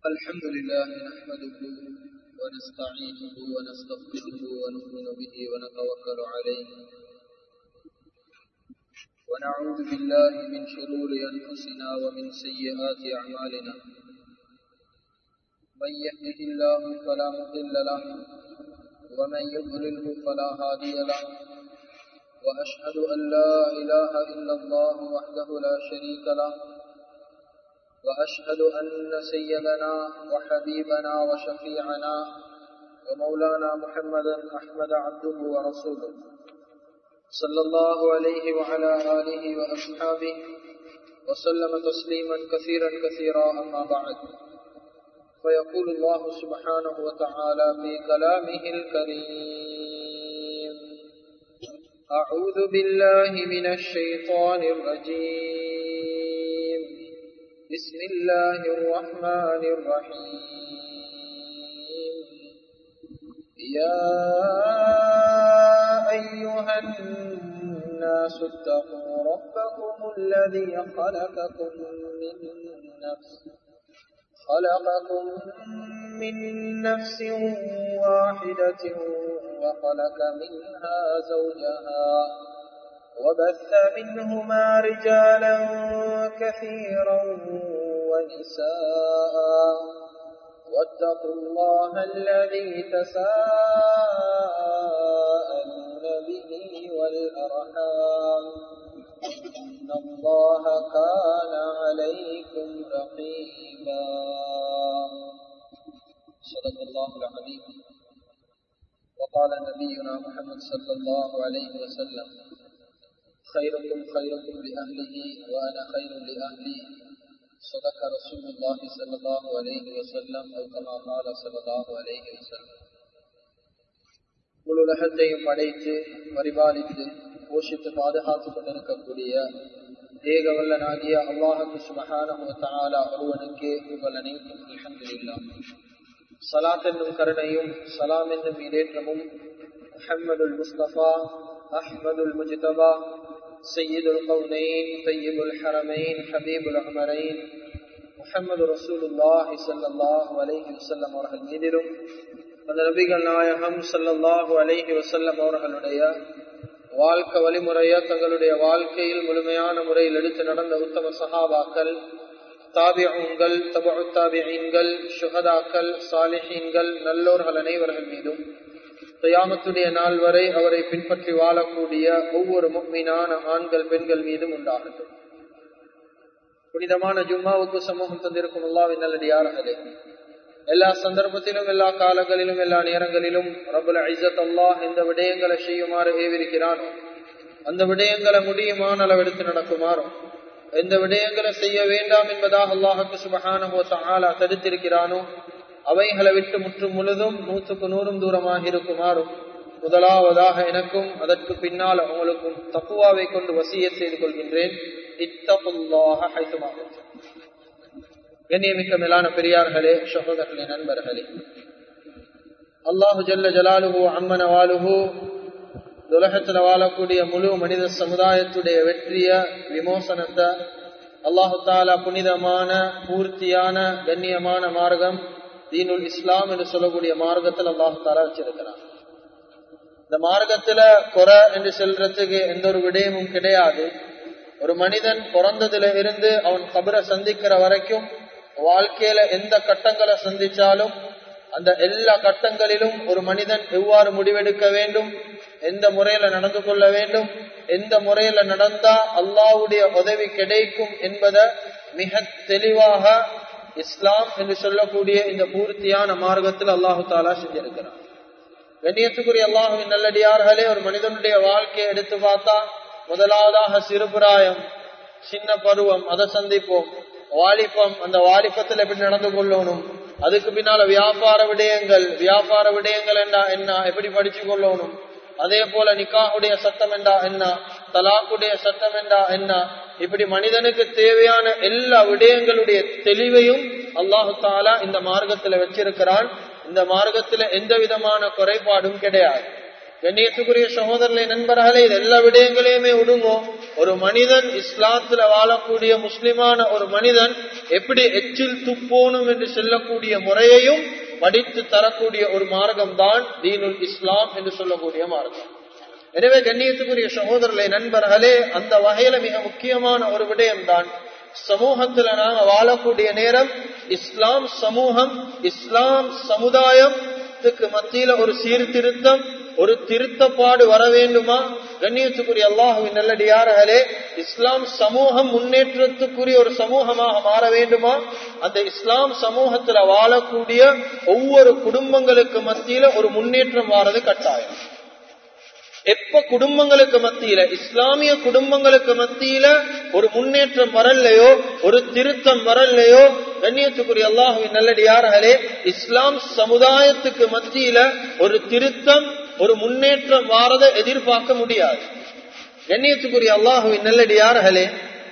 الحمد لله نحمده ونستعينه ونستغفره ونؤمن به ونتوكل عليه ونعوذ بالله من شرور أنفسنا ومن سيئات أعمالنا من يهده الله فلا مضل له ومن يضلله فلا هادي له وأشهد أن لا إله إلا الله وحده لا شريك له وأشهد أن سيدنا وحبيبنا وشفيعنا ومولانا محمدا أحمد عبده ورسوله صلى الله عليه وعلى آله وأصحابه وسلم تسليما كثيرا كثيرا أما بعد فيقول الله سبحانه وتعالى في كلامه الكريم أعوذ بالله من الشيطان الرجيم بسم الله الرحمن الرحيم يا أيها الناس اتقوا ربكم الذي خلقكم من نفس خلقكم من نفس واحدة وخلق منها زوجها وبث منهما رجالا كثيرا ونساء واتقوا الله الذي تساءلون به والأرحام إن الله كان عليكم رقيبا صدق الله العظيم وقال نبينا محمد صلى الله عليه وسلم خيركم خيركم لأهله وأنا خير لأهلي صدق رسول الله صلى الله عليه وسلم أو كما قال صلى الله عليه وسلم உலகத்தையும் படைத்து பரிபாலித்து போஷித்து பாதுகாத்துக் கொண்டிருக்கக்கூடிய ஏகவல்லனாகிய அல்லாஹு சுபஹானா ஒருவனுக்கே புகழ் அனைத்தும் அல்ஹம்துலில்லாஹ் சலாத் என்னும் கருணையும் சலாம் என்னும் இடேற்றமும் முஹம்மதுல் முஸ்தபா அஹ்மதுல் முஜ்தபா سيد القونين طيب الحرمين حبيب العمرين முஹம்மது ரசூலுல்லாஹி ஸல்லல்லாஹு அலைஹி வஸல்லம் அவர்கள் மீதிலும் அந்த நபிகள் நாயகம் ஸல்லல்லாஹு அலைஹி வஸல்லம் அவர்களுடைய வாழ்க்கை வழிமுறைய தங்களுடைய வாழ்க்கையில் முழுமையான முறையில் எடுத்து நடந்த உத்தம சஹாபாக்கள் தாபியங்கள் தபு தாபியங்கள் சுகதாக்கள் சாலிஹீன்கள் நல்லோர்கள் அனைவர்கள் மீதும் தயாமத்துடைய நாள் வரை அவரை பின்பற்றி வாழக்கூடிய ஒவ்வொரு முக்மீனான ஆண்கள் பெண்கள் மீதும் உண்டாகட்டும் புனிதமான ஜும்மாவுக்கு சமூகம் தந்திருக்கும் அல்லாவின் நல்லடியார்களே எல்லா சந்தர்ப்பத்திலும் எல்லா காலங்களிலும் எல்லா நேரங்களிலும் ரபுல் ஐசத் அல்லாஹ் இந்த விடயங்களை செய்யுமாறு ஏவிருக்கிறானோ அந்த விடயங்களை முடியுமான அளவெடுத்து நடக்குமாறும் எந்த விடயங்களை செய்ய வேண்டாம் என்பதாக அல்லாஹுக்கு சுபகானோ தாலா தடுத்திருக்கிறானோ அவைகளை விட்டு முற்றும் முழுதும் நூற்றுக்கு நூறும் தூரமாக இருக்குமாறும் முதலாவதாக எனக்கும் அதற்கு பின்னால் அவங்களுக்கும் தப்புவாவை கொண்டு வசிய செய்து கொள்கின்றேன் இத்தகுல்லாக ஹைத்துமாக கண்ணியமிக்க மேலான பெரியார்களே சகோதரர்களே நண்பர்களே அல்லாஹு ஜல்ல ஜலாலுஹு அம்மன வாலுஹு உலகத்துல வாழக்கூடிய முழு மனித சமுதாயத்துடைய வெற்றிய விமோசனத்தை அல்லாஹு தாலா புனிதமான பூர்த்தியான கண்ணியமான மார்க்கம் தீனுல் இஸ்லாம் என்று சொல்லக்கூடிய மார்க்கத்தில் அல்லாஹு தாலா வச்சிருக்கிறான் இந்த மார்க்கத்துல குறை என்று சொல்றதுக்கு எந்த ஒரு விடயமும் கிடையாது ஒரு மனிதன் பிறந்ததுல இருந்து அவன் கபரை சந்திக்கிற வரைக்கும் வாழ்க்கையில எந்த கட்டங்களை சந்திச்சாலும் அந்த எல்லா கட்டங்களிலும் ஒரு மனிதன் எவ்வாறு முடிவெடுக்க வேண்டும் எந்த முறையில நடந்து கொள்ள வேண்டும் எந்த முறையில நடந்தா அல்லாவுடைய உதவி கிடைக்கும் என்பதை மிக தெளிவாக இஸ்லாம் என்று சொல்லக்கூடிய இந்த பூர்த்தியான மார்க்கத்தில் அல்லாஹு தாலா செஞ்சிருக்கிறான் கண்ணியத்துக்குரிய அல்லாஹுவின் நல்லடியார்களே ஒரு மனிதனுடைய வாழ்க்கையை எடுத்து பார்த்தா முதலாவதாக சிறுபிராயம் சின்ன பருவம் அதை சந்திப்போம் வாலிபம் அந்த வாலிபத்தில் எப்படி நடந்து கொள்ளணும் அதுக்கு பின்னால வியாபார விடயங்கள் வியாபார விடயங்கள் என்ன என்ன எப்படி படிச்சு கொள்ளணும் அதே போல நிக்காவுடைய சட்டம் என்றா என்ன தலாக்குடைய சட்டம் என்றா என்ன இப்படி மனிதனுக்கு தேவையான எல்லா விடயங்களுடைய தெளிவையும் அல்லாஹு தாலா இந்த மார்க்கத்துல வச்சிருக்கிறான் இந்த மார்க்கத்துல எந்த விதமான குறைபாடும் கிடையாது கண்ணியத்துக்குரிய சகோதரர்களை நண்பர்களே இது எல்லா விடயங்களையுமே விடுங்கோ ஒரு மனிதன் இஸ்லாத்துல வாழக்கூடிய முஸ்லிமான ஒரு மனிதன் எப்படி எச்சில் துப்போனும் என்று சொல்லக்கூடிய முறையையும் படித்து தரக்கூடிய ஒரு மார்க்கம் தான் தீனுல் இஸ்லாம் என்று சொல்லக்கூடிய மார்க்கம் எனவே கண்ணியத்துக்குரிய சகோதரர்களை நண்பர்களே அந்த வகையில மிக முக்கியமான ஒரு விடயம்தான் சமூகத்துல நாங்க வாழக்கூடிய நேரம் இஸ்லாம் சமூகம் இஸ்லாம் சமுதாயத்துக்கு மத்தியில ஒரு சீர்திருத்தம் ஒரு திருத்தப்பாடு வர வேண்டுமா கண்ணியத்துக்குரிய அல்லாஹுவின் நல்லடியார்களே இஸ்லாம் சமூகம் முன்னேற்றத்துக்குரிய ஒரு சமூகமாக மாற வேண்டுமா அந்த இஸ்லாம் சமூகத்துல வாழக்கூடிய ஒவ்வொரு குடும்பங்களுக்கு மத்தியில ஒரு முன்னேற்றம் வாரது கட்டாயம் எப்ப குடும்பங்களுக்கு மத்தியில இஸ்லாமிய குடும்பங்களுக்கு மத்தியில ஒரு முன்னேற்றம் வரலையோ ஒரு திருத்தம் வரலையோ கண்ணியத்துக்குரிய அல்லாஹுவின் நல்லடியார்களே இஸ்லாம் சமுதாயத்துக்கு மத்தியில ஒரு திருத்தம் ஒரு முன்னேற்றம் வாரதை எதிர்பார்க்க முடியாது கண்ணியத்துக்குரிய அல்லாஹுவின் நல்லடியார்களே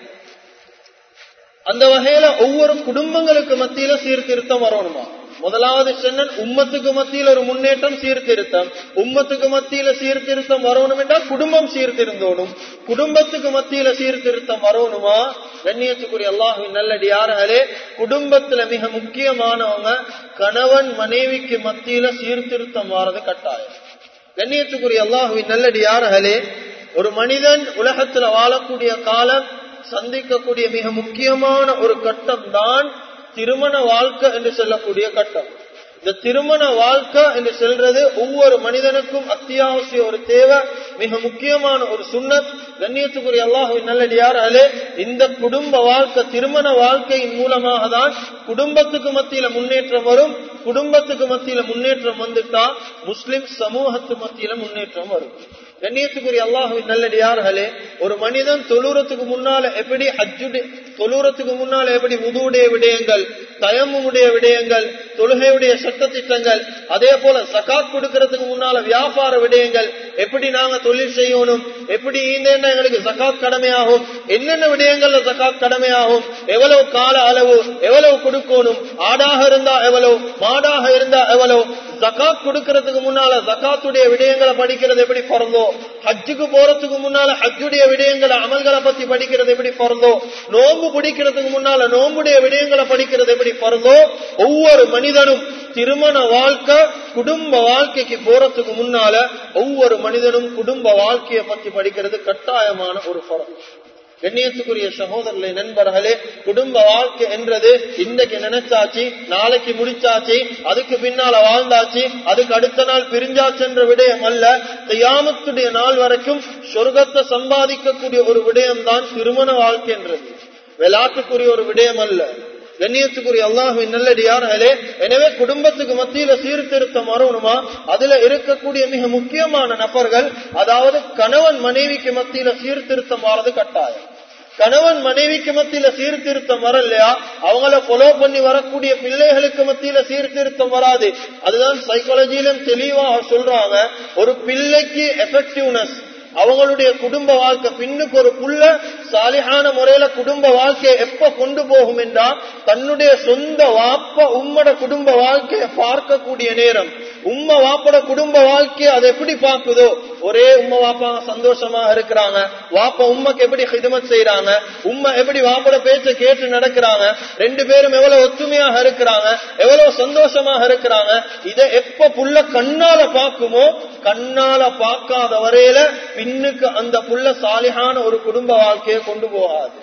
அந்த வகையில ஒவ்வொரு குடும்பங்களுக்கு மத்தியில சீர்திருத்தம் வரணுமா முதலாவது சொன்னன் உம்மத்துக்கு மத்தியில் ஒரு முன்னேற்றம் சீர்திருத்தம் உம்மத்துக்கு மத்தியில சீர்திருத்தம் வரணும் என்றால் குடும்பம் சீர்திருந்தோடும் குடும்பத்துக்கு மத்தியில சீர்திருத்தம் வரணுமா கண்ணியத்துக்குரிய அல்லாஹுவின் நல்லடியார்களே குடும்பத்துல மிக முக்கியமானவங்க கணவன் மனைவிக்கு மத்தியில சீர்திருத்தம் வாரது கட்டாயம் கண்ணியத்துக்குரிய அல்லாஹுவின் நல்லடியார்களே ஒரு மனிதன் உலகத்துல வாழக்கூடிய காலம் சந்திக்கக்கூடிய மிக முக்கியமான ஒரு கட்டம் தான் திருமண வாழ்க்கை என்று சொல்லக்கூடிய கட்டம் இந்த திருமண வாழ்க்கை என்று சொல்றது ஒவ்வொரு மனிதனுக்கும் அத்தியாவசிய ஒரு தேவை மிக முக்கியமான ஒரு சுண்ணத் கண்ணியத்துக்குரிய அல்லாஹுவின் நல்லடியாராலே இந்த குடும்ப வாழ்க்கை திருமண வாழ்க்கையின் மூலமாக தான் குடும்பத்துக்கு மத்தியில முன்னேற்றம் வரும் குடும்பத்துக்கு மத்தியில முன்னேற்றம் வந்துட்டா முஸ்லிம் சமூகத்து மத்தியில முன்னேற்றம் வரும் கண்ணியத்துக்குரிய அல்லாஹுவின் நல்லடியார்களே ஒரு மனிதன் தொழுறத்துக்கு முன்னால எப்படி ஹஜ்ஜுடைய தொழுறத்துக்கு முன்னால எப்படி உதுவுடைய விடயங்கள் தயமுடைய விடயங்கள் தொழுகையுடைய சட்ட திட்டங்கள் அதே போல சகாத் கொடுக்கறதுக்கு முன்னால வியாபார விடயங்கள் எப்படி நாங்க தொழில் செய்யணும் எப்படி இந்த எங்களுக்கு சகாத் கடமையாகும் என்னென்ன விடயங்கள்ல சகாத் கடமையாகும் எவ்வளவு கால அளவு எவ்வளவு கொடுக்கணும் ஆடாக இருந்தா எவ்வளவு மாடாக இருந்தா எவ்வளவு ஜக்காத் கொடுக்கறதுக்கு முன்னால ஜக்காத்துடைய விடயங்களை படிக்கிறது எப்படி பிறந்தோ ஹஜ்ஜுக்கு போறதுக்கு முன்னால ஹஜ்ஜுடைய விடயங்களை அமல்களை பத்தி படிக்கிறது எப்படி பிறந்தோ நோம்பு பிடிக்கிறதுக்கு முன்னால நோம்புடைய விடயங்களை படிக்கிறது எப்படி பிறந்தோ ஒவ்வொரு மனிதனும் திருமண வாழ்க்கை குடும்ப வாழ்க்கைக்கு போறதுக்கு முன்னால ஒவ்வொரு மனிதனும் குடும்ப வாழ்க்கையை பத்தி படிக்கிறது கட்டாயமான ஒரு படம் கண்ணியத்துக்குரிய சகோதரர்களே நண்பர்களே குடும்ப வாழ்க்கை என்றது இன்றைக்கு நினைச்சாச்சு நாளைக்கு முடிச்சாச்சு அதுக்கு பின்னால வாழ்ந்தாச்சு அதுக்கு அடுத்த நாள் பிரிஞ்சாச்சுன்ற விடயம் அல்ல தியாமத்துடைய நாள் வரைக்கும் சொர்க்கத்தை சம்பாதிக்கக்கூடிய ஒரு விடயம் தான் திருமண வாழ்க்கை என்றது விளையாட்டுக்குரிய ஒரு விடயம் அல்ல கண்ணியத்துக்குரிய அல்லாஹுவின் நல்லடியார்களே எனவே குடும்பத்துக்கு மத்தியில சீர்திருத்தம் வரணுமா அதுல இருக்கக்கூடிய மிக முக்கியமான நபர்கள் அதாவது கணவன் மனைவிக்கு மத்தியில சீர்திருத்தம் வாரது கட்டாயம் கணவன் மனைவிக்கு மத்தியில சீர்திருத்தம் வரலையா அவங்கள ஃபாலோ பண்ணி வரக்கூடிய பிள்ளைகளுக்கு மத்தியில சீர்திருத்தம் வராது அதுதான் சைக்காலஜியிலும் தெளிவாக சொல்றாங்க ஒரு பிள்ளைக்கு எஃபெக்டிவ்னஸ் அவங்களுடைய குடும்ப வாழ்க்கை பின்னுக்கு ஒரு புள்ள சாலிகான முறையில குடும்ப வாழ்க்கையை எப்ப கொண்டு போகும் என்றா தன்னுடைய சொந்த வாப்ப உம்மட குடும்ப வாழ்க்கையை பார்க்கக்கூடிய நேரம் உம்ம வாப்பட குடும்ப வாழ்க்கையை அதை எப்படி பார்க்குதோ ஒரே உம்ம வாப்பா சந்தோஷமா இருக்கிறாங்க வாப்பா உம்மக்கு எப்படி ஹிதமத் செய்யறாங்க உம்மா எப்படி வாப்பட பேச்ச கேட்டு நடக்கிறாங்க ரெண்டு பேரும் எவ்வளவு ஒத்துமையாக இருக்கிறாங்க எவ்வளவு சந்தோஷமாக இருக்கிறாங்க இதை எப்ப புள்ள கண்ணால பார்க்குமோ கண்ணால பார்க்காத வரையில பின்னுக்கு அந்த புள்ள சாலிகான ஒரு குடும்ப வாழ்க்கையை கொண்டு போகாது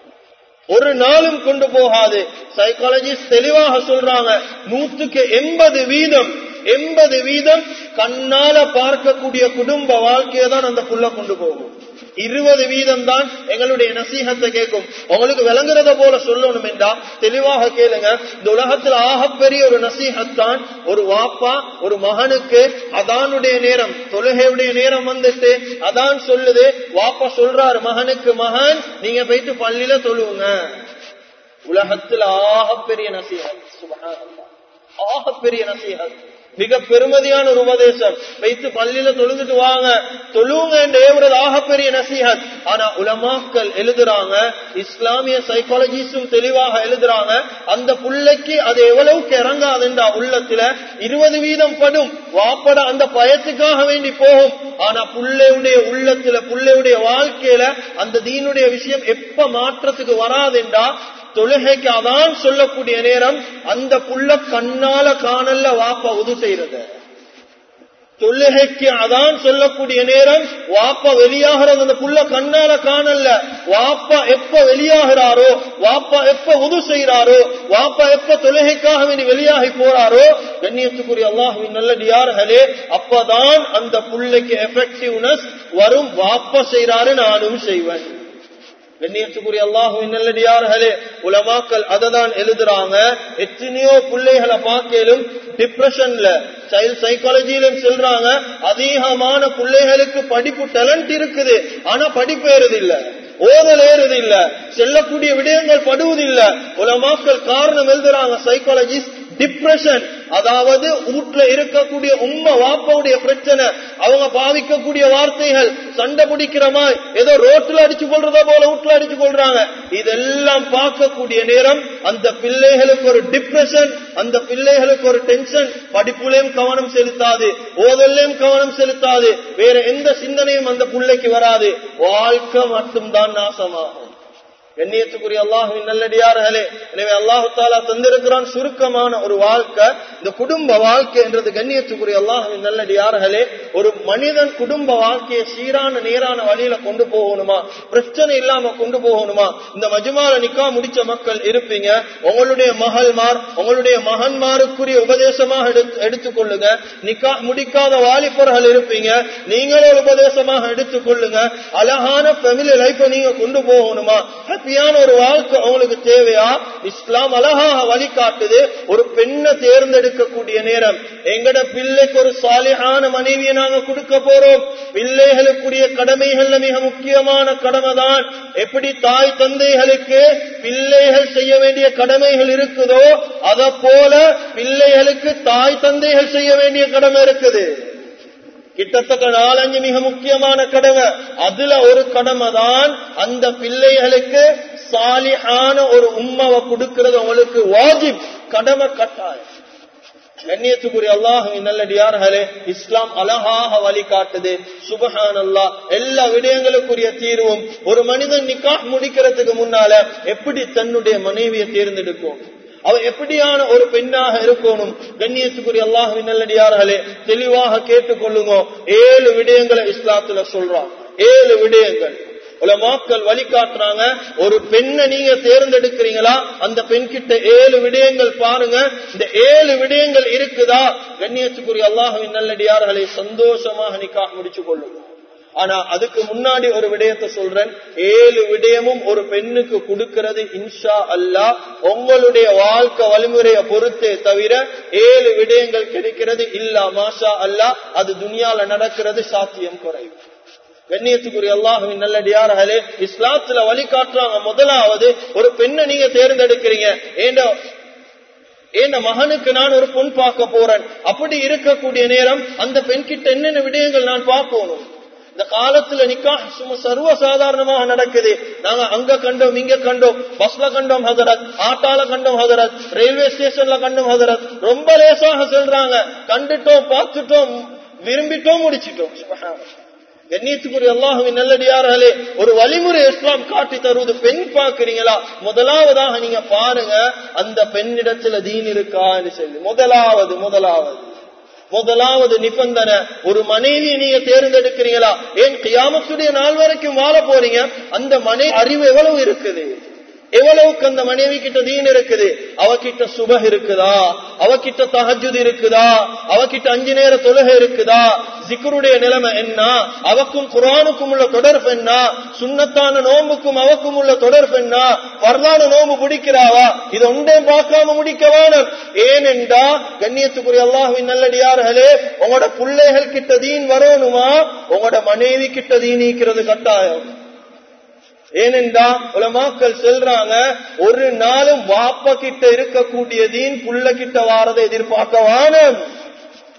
ஒரு நாளும் கொண்டு போகாது சைக்காலஜிஸ்ட் தெளிவாக சொல்றாங்க நூற்றுக்கு எண்பது வீதம் எண்பது வீதம் கண்ணால பார்க்கக்கூடிய குடும்ப வாழ்க்கையை தான் அந்த புள்ள கொண்டு போகும் இருபது வீதம் தான் எங்களுடைய நசீகத்தை கேட்கும் உங்களுக்கு விளங்குறத போல சொல்லணும் என்றா தெளிவாக கேளுங்க இந்த உலகத்தில் ஆகப்பெரிய ஒரு நசீகத்தான் ஒரு வாப்பா ஒரு மகனுக்கு அதானுடைய நேரம் தொழுகையுடைய நேரம் வந்துட்டு அதான் சொல்லுது வாப்பா சொல்றாரு மகனுக்கு மகன் நீங்க போயிட்டு பள்ளியில தொழுவுங்க உலகத்தில் ஆகப்பெரிய நசீகத் சுபஹானல்லாஹ் ஆகப்பெரிய நசீகத் மிக பெருமதியான ஒரு உபதேசம் வைத்து பள்ளியில தொழுதுட்டு வாங்க தொழுவுங்க என்று ஏவுறது ஆகப்பெரிய நசீகத் ஆனா உலமாக்கள் எழுதுறாங்க இஸ்லாமிய சைக்காலஜிஸ்டும் தெளிவாக எழுதுறாங்க அந்த புள்ளைக்கு அது எவ்வளவுக்கு இறங்காதுண்டா உள்ளத்துல இருபது வீதம் படும் வாப்பட அந்த பயத்துக்காக வேண்டி போகும் ஆனா புள்ளையுடைய உள்ளத்துல புள்ளையுடைய வாழ்க்கையில அந்த தீனுடைய விஷயம் எப்ப மாற்றத்துக்கு வராதுண்டா தொழுகைக்கு அதான் சொல்லக்கூடிய நேரம் அந்த புள்ள கண்ணால காணல்ல வாப்பா உது செய்யறது தொழுகைக்கு அதான் சொல்லக்கூடிய நேரம் வாப்பா வெளியாகிறது அந்த புள்ள கண்ணால காணல்ல வாப்பா எப்ப வெளியாகிறாரோ வாப்பா எப்ப உது செய்யறாரோ வாப்பா எப்ப தொழுகைக்காக வேண்டி வெளியாகி போறாரோ கண்ணியத்துக்குரிய அல்லாஹுவின் நல்லடியார்களே அப்பதான் அந்த புள்ளைக்கு எஃபெக்டிவ்னஸ் வரும் வாப்பா செய்யறாரு நானும் செய்வேன் கண்ணியத்துக்குரிய அல்லாஹுவின் நல்லடியார்களே உலமாக்கள் அததான் எழுதுறாங்க எத்தனையோ பிள்ளைகளை பார்க்கலும் டிப்ரெஷன்ல சைல்ட் சைக்காலஜியிலும் சொல்றாங்க அதிகமான பிள்ளைகளுக்கு படிப்பு டேலண்ட் இருக்குது ஆனா படிப்பு ஏறுது இல்ல ஓதல் ஏறுது இல்ல செல்லக்கூடிய விடயங்கள் படுவதில்ல உலமாக்கள் காரணம் எழுதுறாங்க சைக்காலஜிஸ்ட் டிப்ரெஷன் அதாவது வீட்டுல இருக்கக்கூடிய உண்மை வாப்பாவுடைய பிரச்சனை அவங்க பாவிக்கக்கூடிய வார்த்தைகள் சண்டை பிடிக்கிற மாதிரி ஏதோ ரோட்ல அடிச்சு கொள்றதா போல வீட்டுல அடிச்சு கொள்றாங்க இதெல்லாம் பார்க்கக்கூடிய நேரம் அந்த பிள்ளைகளுக்கு ஒரு டிப்ரெஷன் அந்த பிள்ளைகளுக்கு ஒரு டென்ஷன் படிப்புலையும் கவனம் செலுத்தாது ஓதல்லையும் கவனம் செலுத்தாது வேற எந்த சிந்தனையும் அந்த பிள்ளைக்கு வராது வாழ்க்கை மட்டும்தான் நாசமாகும் கண்ணியத்துக்குரிய அல்லாஹுவின் நல்லடியார்களே எனவே அல்லாஹு தாலா தந்திருக்கிறான் சுருக்கமான ஒரு வாழ்க்கை இந்த குடும்ப வாழ்க்கை என்றது கண்ணியத்துக்குரிய அல்லாஹுவின் நல்லடியார்களே ஒரு மனிதன் குடும்ப வாழ்க்கையை சீரான நேரான வழியில கொண்டு போகணுமா பிரச்சனை இல்லாம கொண்டு போகணுமா இந்த மஜுமால நிக்கா முடிச்ச மக்கள் இருப்பீங்க உங்களுடைய மகள்மார் உங்களுடைய மகன்மாருக்குரிய உபதேசமாக எடுத்துக்கொள்ளுங்க நிக்கா முடிக்காத வாலிபர்கள் இருப்பீங்க நீங்களே உபதேசமாக எடுத்துக்கொள்ளுங்க அழகான ஃபெமிலி லைஃபை நீங்க கொண்டு போகணுமா ஹாப்பியான ஒரு வாழ்க்கை உங்களுக்கு தேவையா இஸ்லாம் அழகாக வழிகாட்டுது ஒரு பெண்ணை தேர்ந்தெடுக்கக்கூடிய நேரம் எங்கட பிள்ளைக்கு ஒரு சாலிகான மனைவியை நாங்க கொடுக்க போறோம் பிள்ளைகளுக்குரிய கடமைகள்ல மிக முக்கியமான கடமை தான் எப்படி தாய் தந்தைகளுக்கு பிள்ளைகள் செய்ய வேண்டிய கடமைகள் இருக்குதோ அத போல பிள்ளைகளுக்கு தாய் தந்தைகள் செய்ய வேண்டிய கடமை இருக்குது கிட்டத்தட்ட நாலஞ்சு மிக முக்கியமான கடமை அதுல ஒரு கடமை தான் அந்த பிள்ளைகளுக்கு சாலியான ஒரு உம்மாவை கொடுக்கிறது உங்களுக்கு வாஜிப் கடமை கட்டாயம் கண்ணியத்துக்குரிய அல்லாஹுவின் நல்லடியார்களே இஸ்லாம் அழகாக வழிகாட்டுது சுபஹான் அல்லா எல்லா விடயங்களுக்குரிய தீர்வும் ஒரு மனிதன் நிக்காஹ் முடிக்கிறதுக்கு முன்னால எப்படி தன்னுடைய மனைவியை தேர்ந்தெடுக்கும் அவ எப்படியான ஒரு பெண்ணாக இருக்கணும் கண்ணியத்துக்குரிய அல்லாஹுவின் நல்லடியார்களே தெளிவாக கேட்டுக்கொள்ளுங்க ஏழு விடயங்களை இஸ்லாத்துல சொல்றான் ஏழு விடயங்கள் உலமாக்கள் வழிகாட்டுறாங்க ஒரு பெண்ணை நீங்க தேர்ந்தெடுக்கிறீங்களா அந்த பெண் கிட்ட ஏழு விடயங்கள் பாருங்க இந்த ஏழு விடயங்கள் இருக்குதா கண்ணியத்துக்குரிய அல்லாஹுவின் நல்லடியார்களை சந்தோஷமாக நிக்கா முடிச்சு கொள்ளுங்க ஆனா அதுக்கு முன்னாடி ஒரு விடயத்தை சொல்றேன் ஏழு விடயமும் ஒரு பெண்ணுக்கு கொடுக்கிறது இன்ஷா அல்லா உங்களுடைய வாழ்க்கை வழிமுறையை பொறுத்தே தவிர ஏழு விடயங்கள் கிடைக்கிறது இல்லா மாஷா அல்லா அது துனியால நடக்கிறது சாத்தியம் குறைவு கண்ணியத்துக்குரிய அல்லாஹுவின் நல்லடியார்களே இஸ்லாத்துல வழிகாட்டுறாங்க முதலாவது ஒரு பெண்ணை நீங்க தேர்ந்தெடுக்கிறீங்க ஏண்டா ஏன் மகனுக்கு நான் ஒரு பொன் பார்க்க போறேன் அப்படி இருக்கக்கூடிய நேரம் அந்த பெண் கிட்ட என்னென்ன விடயங்கள் நான் பார்க்கணும் இந்த காலத்துல நிக்கா சும்மா சர்வ சாதாரணமாக நடக்குது நாங்க அங்க கண்டோம் இங்க கண்டோம் பஸ்ல கண்டோம் ஹசரத் ஆட்டால கண்டோம் ஹசரத் ரயில்வே ஸ்டேஷன்ல கண்டோம் ஹசரத் ரொம்ப லேசாக சொல்றாங்க கண்டுட்டோம் பார்த்துட்டோம் விரும்பிட்டோம் முடிச்சிட்டோம் கண்ணியத்துக்குரிய அல்லாஹுவின் நல்லடியார்களே ஒரு வழிமுறை இஸ்லாம் காட்டி தருவது பெண் பார்க்கிறீங்களா முதலாவதாக நீங்க பாருங்க அந்த பெண்ணிடத்துல தீன் இருக்கான்னு சொல்லி முதலாவது முதலாவது முதலாவது நிபந்தனை ஒரு மனைவியை நீங்க தேர்ந்தெடுக்கிறீங்களா ஏன் கியாமத்துடைய நாள் வரைக்கும் வாழ போறீங்க அந்த மனைவி அறிவு எவ்வளவு இருக்குது எவ்வளவுக்கு அந்த மனைவி கிட்ட தீன் இருக்குது அவகிட்ட சுப இருக்குதா அவகிட்ட தஹஜுத் இருக்குதா அவகிட்ட அஞ்சு நேர தொழுகை இருக்குதா ஜிக்கருடைய நிலைமை என்ன அவக்கும் குரானுக்கும் உள்ள தொடர்பு என்ன சுண்ணத்தான நோம்புக்கும் அவக்கும் உள்ள தொடர்பு என்ன பரதான நோம்பு பிடிக்கிறாவா இது ஒன்றே பார்க்காம முடிக்க வேணும் ஏனென்றா கண்ணியத்துக்குரிய அல்லாஹுவின் நல்லடியார்களே உங்களோட பிள்ளைகள் கிட்ட தீன் வரணுமா உங்களோட மனைவி கிட்ட தீன் நீக்கிறது கட்டாயம் ஏனென்றா உலமாக்கள் சொல்றாங்க ஒரு நாளும் வாப்ப கிட்ட இருக்கக்கூடிய தீன் புள்ள கிட்ட வாரதை எதிர்பார்க்க வானம்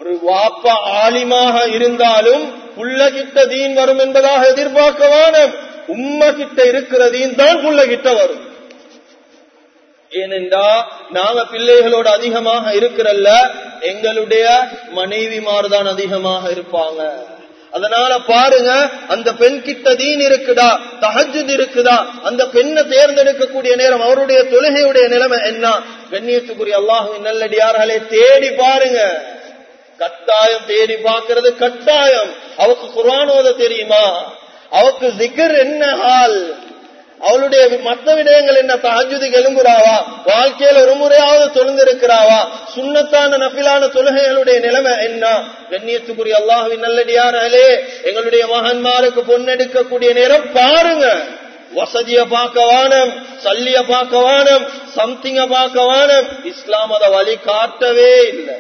ஒரு வாப்பா ஆலிமாக இருந்தாலும் புள்ள கிட்ட தீன் வரும் என்பதாக எதிர்பார்க்கவான உம்ம கிட்ட இருக்கிற தீன் தான் புள்ள கிட்ட வரும் ஏனென்றா நாங்க பிள்ளைகளோட அதிகமாக இருக்கிறல்ல எங்களுடைய மனைவிமார் தான் அதிகமாக இருப்பாங்க அதனால பாருங்க அந்த பெண் கிட்ட தீன் இருக்குதா தஹஜுத் இருக்குதா அந்த பெண்ணை தேர்ந்தெடுக்கக்கூடிய நேரம் அவருடைய தொழுகையுடைய நிலைமை என்ன கண்ணியத்துக்குரிய அல்லாஹுவின் நல்லடியார்களே தேடி பாருங்க கட்டாயம் தேடி பார்க்கிறது கட்டாயம் அவக்கு குரானோத தெரியுமா அவக்கு ஜிகர் என்ன ஹால் அவளுடைய மற்ற விடயங்கள் என்ன தஹஜுதுக்கு எழும்புறாவா வாழ்க்கையில ஒரு முறையாவது தொழுந்திருக்கிறாவா சுண்ணத்தான நபிலான தொழுகைகளுடைய நிலைமை என்ன கண்ணியத்துக்குரிய அல்லாஹுவின் நல்லடியாரே எங்களுடைய மகன்மாருக்கு பொண்ணெடுக்கக்கூடிய நேரம் பாருங்க வசதிய பார்க்க வானம் சல்லிய பார்க்க வானம் சம்திங்க பார்க்க வானம் இஸ்லாம் அதை வழி காட்டவே இல்லை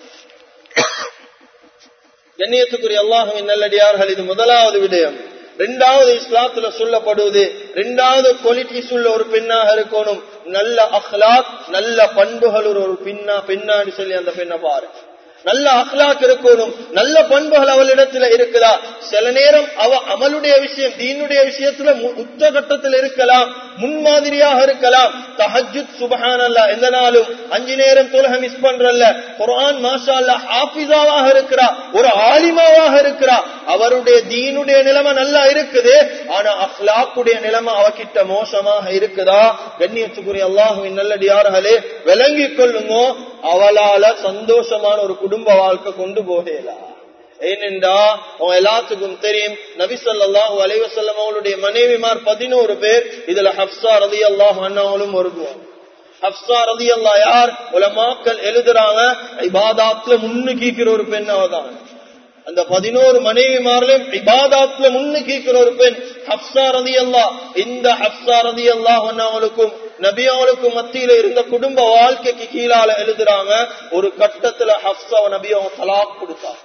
கண்ணியத்துக்குரிய அல்லாஹுவின் நல்லடியார்கள் இது முதலாவது விடயம் ரெண்டாவது இஸ்லாத்துல சொல்லப்படுவது ரெண்டாவது குவாலிட்டிஸ் உள்ள ஒரு பெண்ணாக இருக்கணும் நல்ல அஹ்லாக் நல்ல பண்புகள் ஒரு பின்னா பெண்ணான்னு சொல்லி அந்த பெண்ணை பாரு நல்ல அஹ்லாக் இருக்கணும் நல்ல பண்புகள் அவளிடத்துல இருக்குதா சில நேரம் அவ அமலுடைய விஷயம் தீனுடைய விஷயத்துல உச்சகட்டத்தில் இருக்கலாம் முன்மாதிரியாக இருக்கலாம் தஹஜுத் சுபஹான் அல்ல எந்த நாளும் அஞ்சு நேரம் தொலக மிஸ் பண்றல்ல குரான் மாஷா அல்ல ஹாபிசாவாக இருக்கிறா ஒரு ஆலிமாவாக இருக்கிறா அவருடைய தீனுடைய நிலைமை நல்லா இருக்குது ஆனா அஹ்லாக்குடைய நிலைமை அவகிட்ட மோசமாக இருக்குதா கண்ணியத்துக்குரிய அல்லாஹுவின் நல்லடியார்களே விளங்கிக் கொள்ளுங்க அவளால சந்தோஷமான ஒரு குடும்ப வாழ்க்கை கொண்டு போகலாம் ஏனென்றா அவங்க எல்லாத்துக்கும் தெரியும் நபிசல்லாஹு அலைவசல்லம் அவளுடைய மனைவிமார் பதினோரு பேர் இதுல ஹப்சா ரதி அல்லாஹ் அண்ணாவளும் வருவாங்க ஹப்சா ரதி அல்லா யார் உலமாக்கள் எழுதுறாங்க இபாதாத்துல முன்னுக்கீக்கிற ஒரு பெண் அவதான் அந்த பதினோரு மனைவிமாரிலும் இபாதாத்துல முன்னுக்கீக்கிற ஒரு பெண் ஹப்சா ரதி அல்லா இந்த ஹப்சா ரதி அல்லாஹ் அவளுக்கும் நபி அவளுக்கு மத்தியில இருந்த குடும்ப வாழ்க்கைக்கு கீழால எழுதுறாங்க ஒரு கட்டத்துல ஹப்சா நபி அவங்க தலாக் கொடுத்தாங்க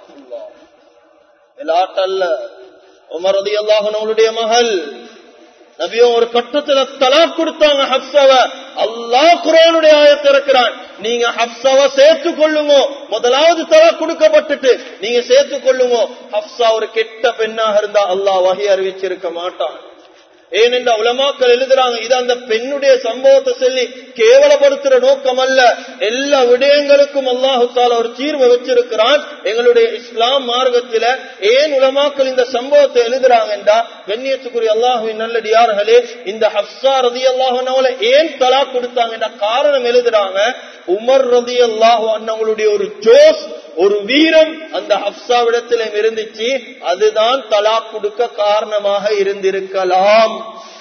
விளாட்டல்ல உமர் ரதி அல்லாஹனுடைய மகள் நபியும் ஒரு கட்டத்துல தலாக் கொடுத்தாங்க ஹப்சாவ அல்லாஹ் குரானுடைய ஆயத்தை இருக்கிறான் நீங்க ஹப்சாவ சேர்த்து கொள்ளுங்க முதலாவது தலாக் கொடுக்கப்பட்டுட்டு நீங்க சேர்த்து கொள்ளுங்க ஹப்சா ஒரு கெட்ட பெண்ணாக இருந்தா அல்லாஹ் வகை அறிவிச்சிருக்க மாட்டான் ஏனென்ற உலமாக்கள் எழுதுறாங்க இது அந்த பெண்ணுடைய சம்பவத்தை சொல்லி கேவலப்படுத்துற நோக்கம் அல்ல எல்லா விடயங்களுக்கும் அல்லாஹு தாலா ஒரு தீர்வு வச்சிருக்கிறான் எங்களுடைய இஸ்லாம் மார்க்கத்தில ஏன் உலமாக்கள் இந்த சம்பவத்தை எழுதுறாங்கன்றா கண்ணியத்துக்குரிய அல்லாஹுவின் நல்லடியார்களே இந்த ஹப்சா ரதி அல்லாஹுனால ஏன் தலா கொடுத்தாங்கன்ற காரணம் எழுதுறாங்க உமர் ரதி அல்லாஹு அண்ணவங்களுடைய ஒரு ஜோஸ் ஒரு வீரம் அந்த ஹப்சாவிடத்தில இருந்துச்சு அதுதான் தலா கொடுக்க காரணமாக இருந்திருக்கலாம்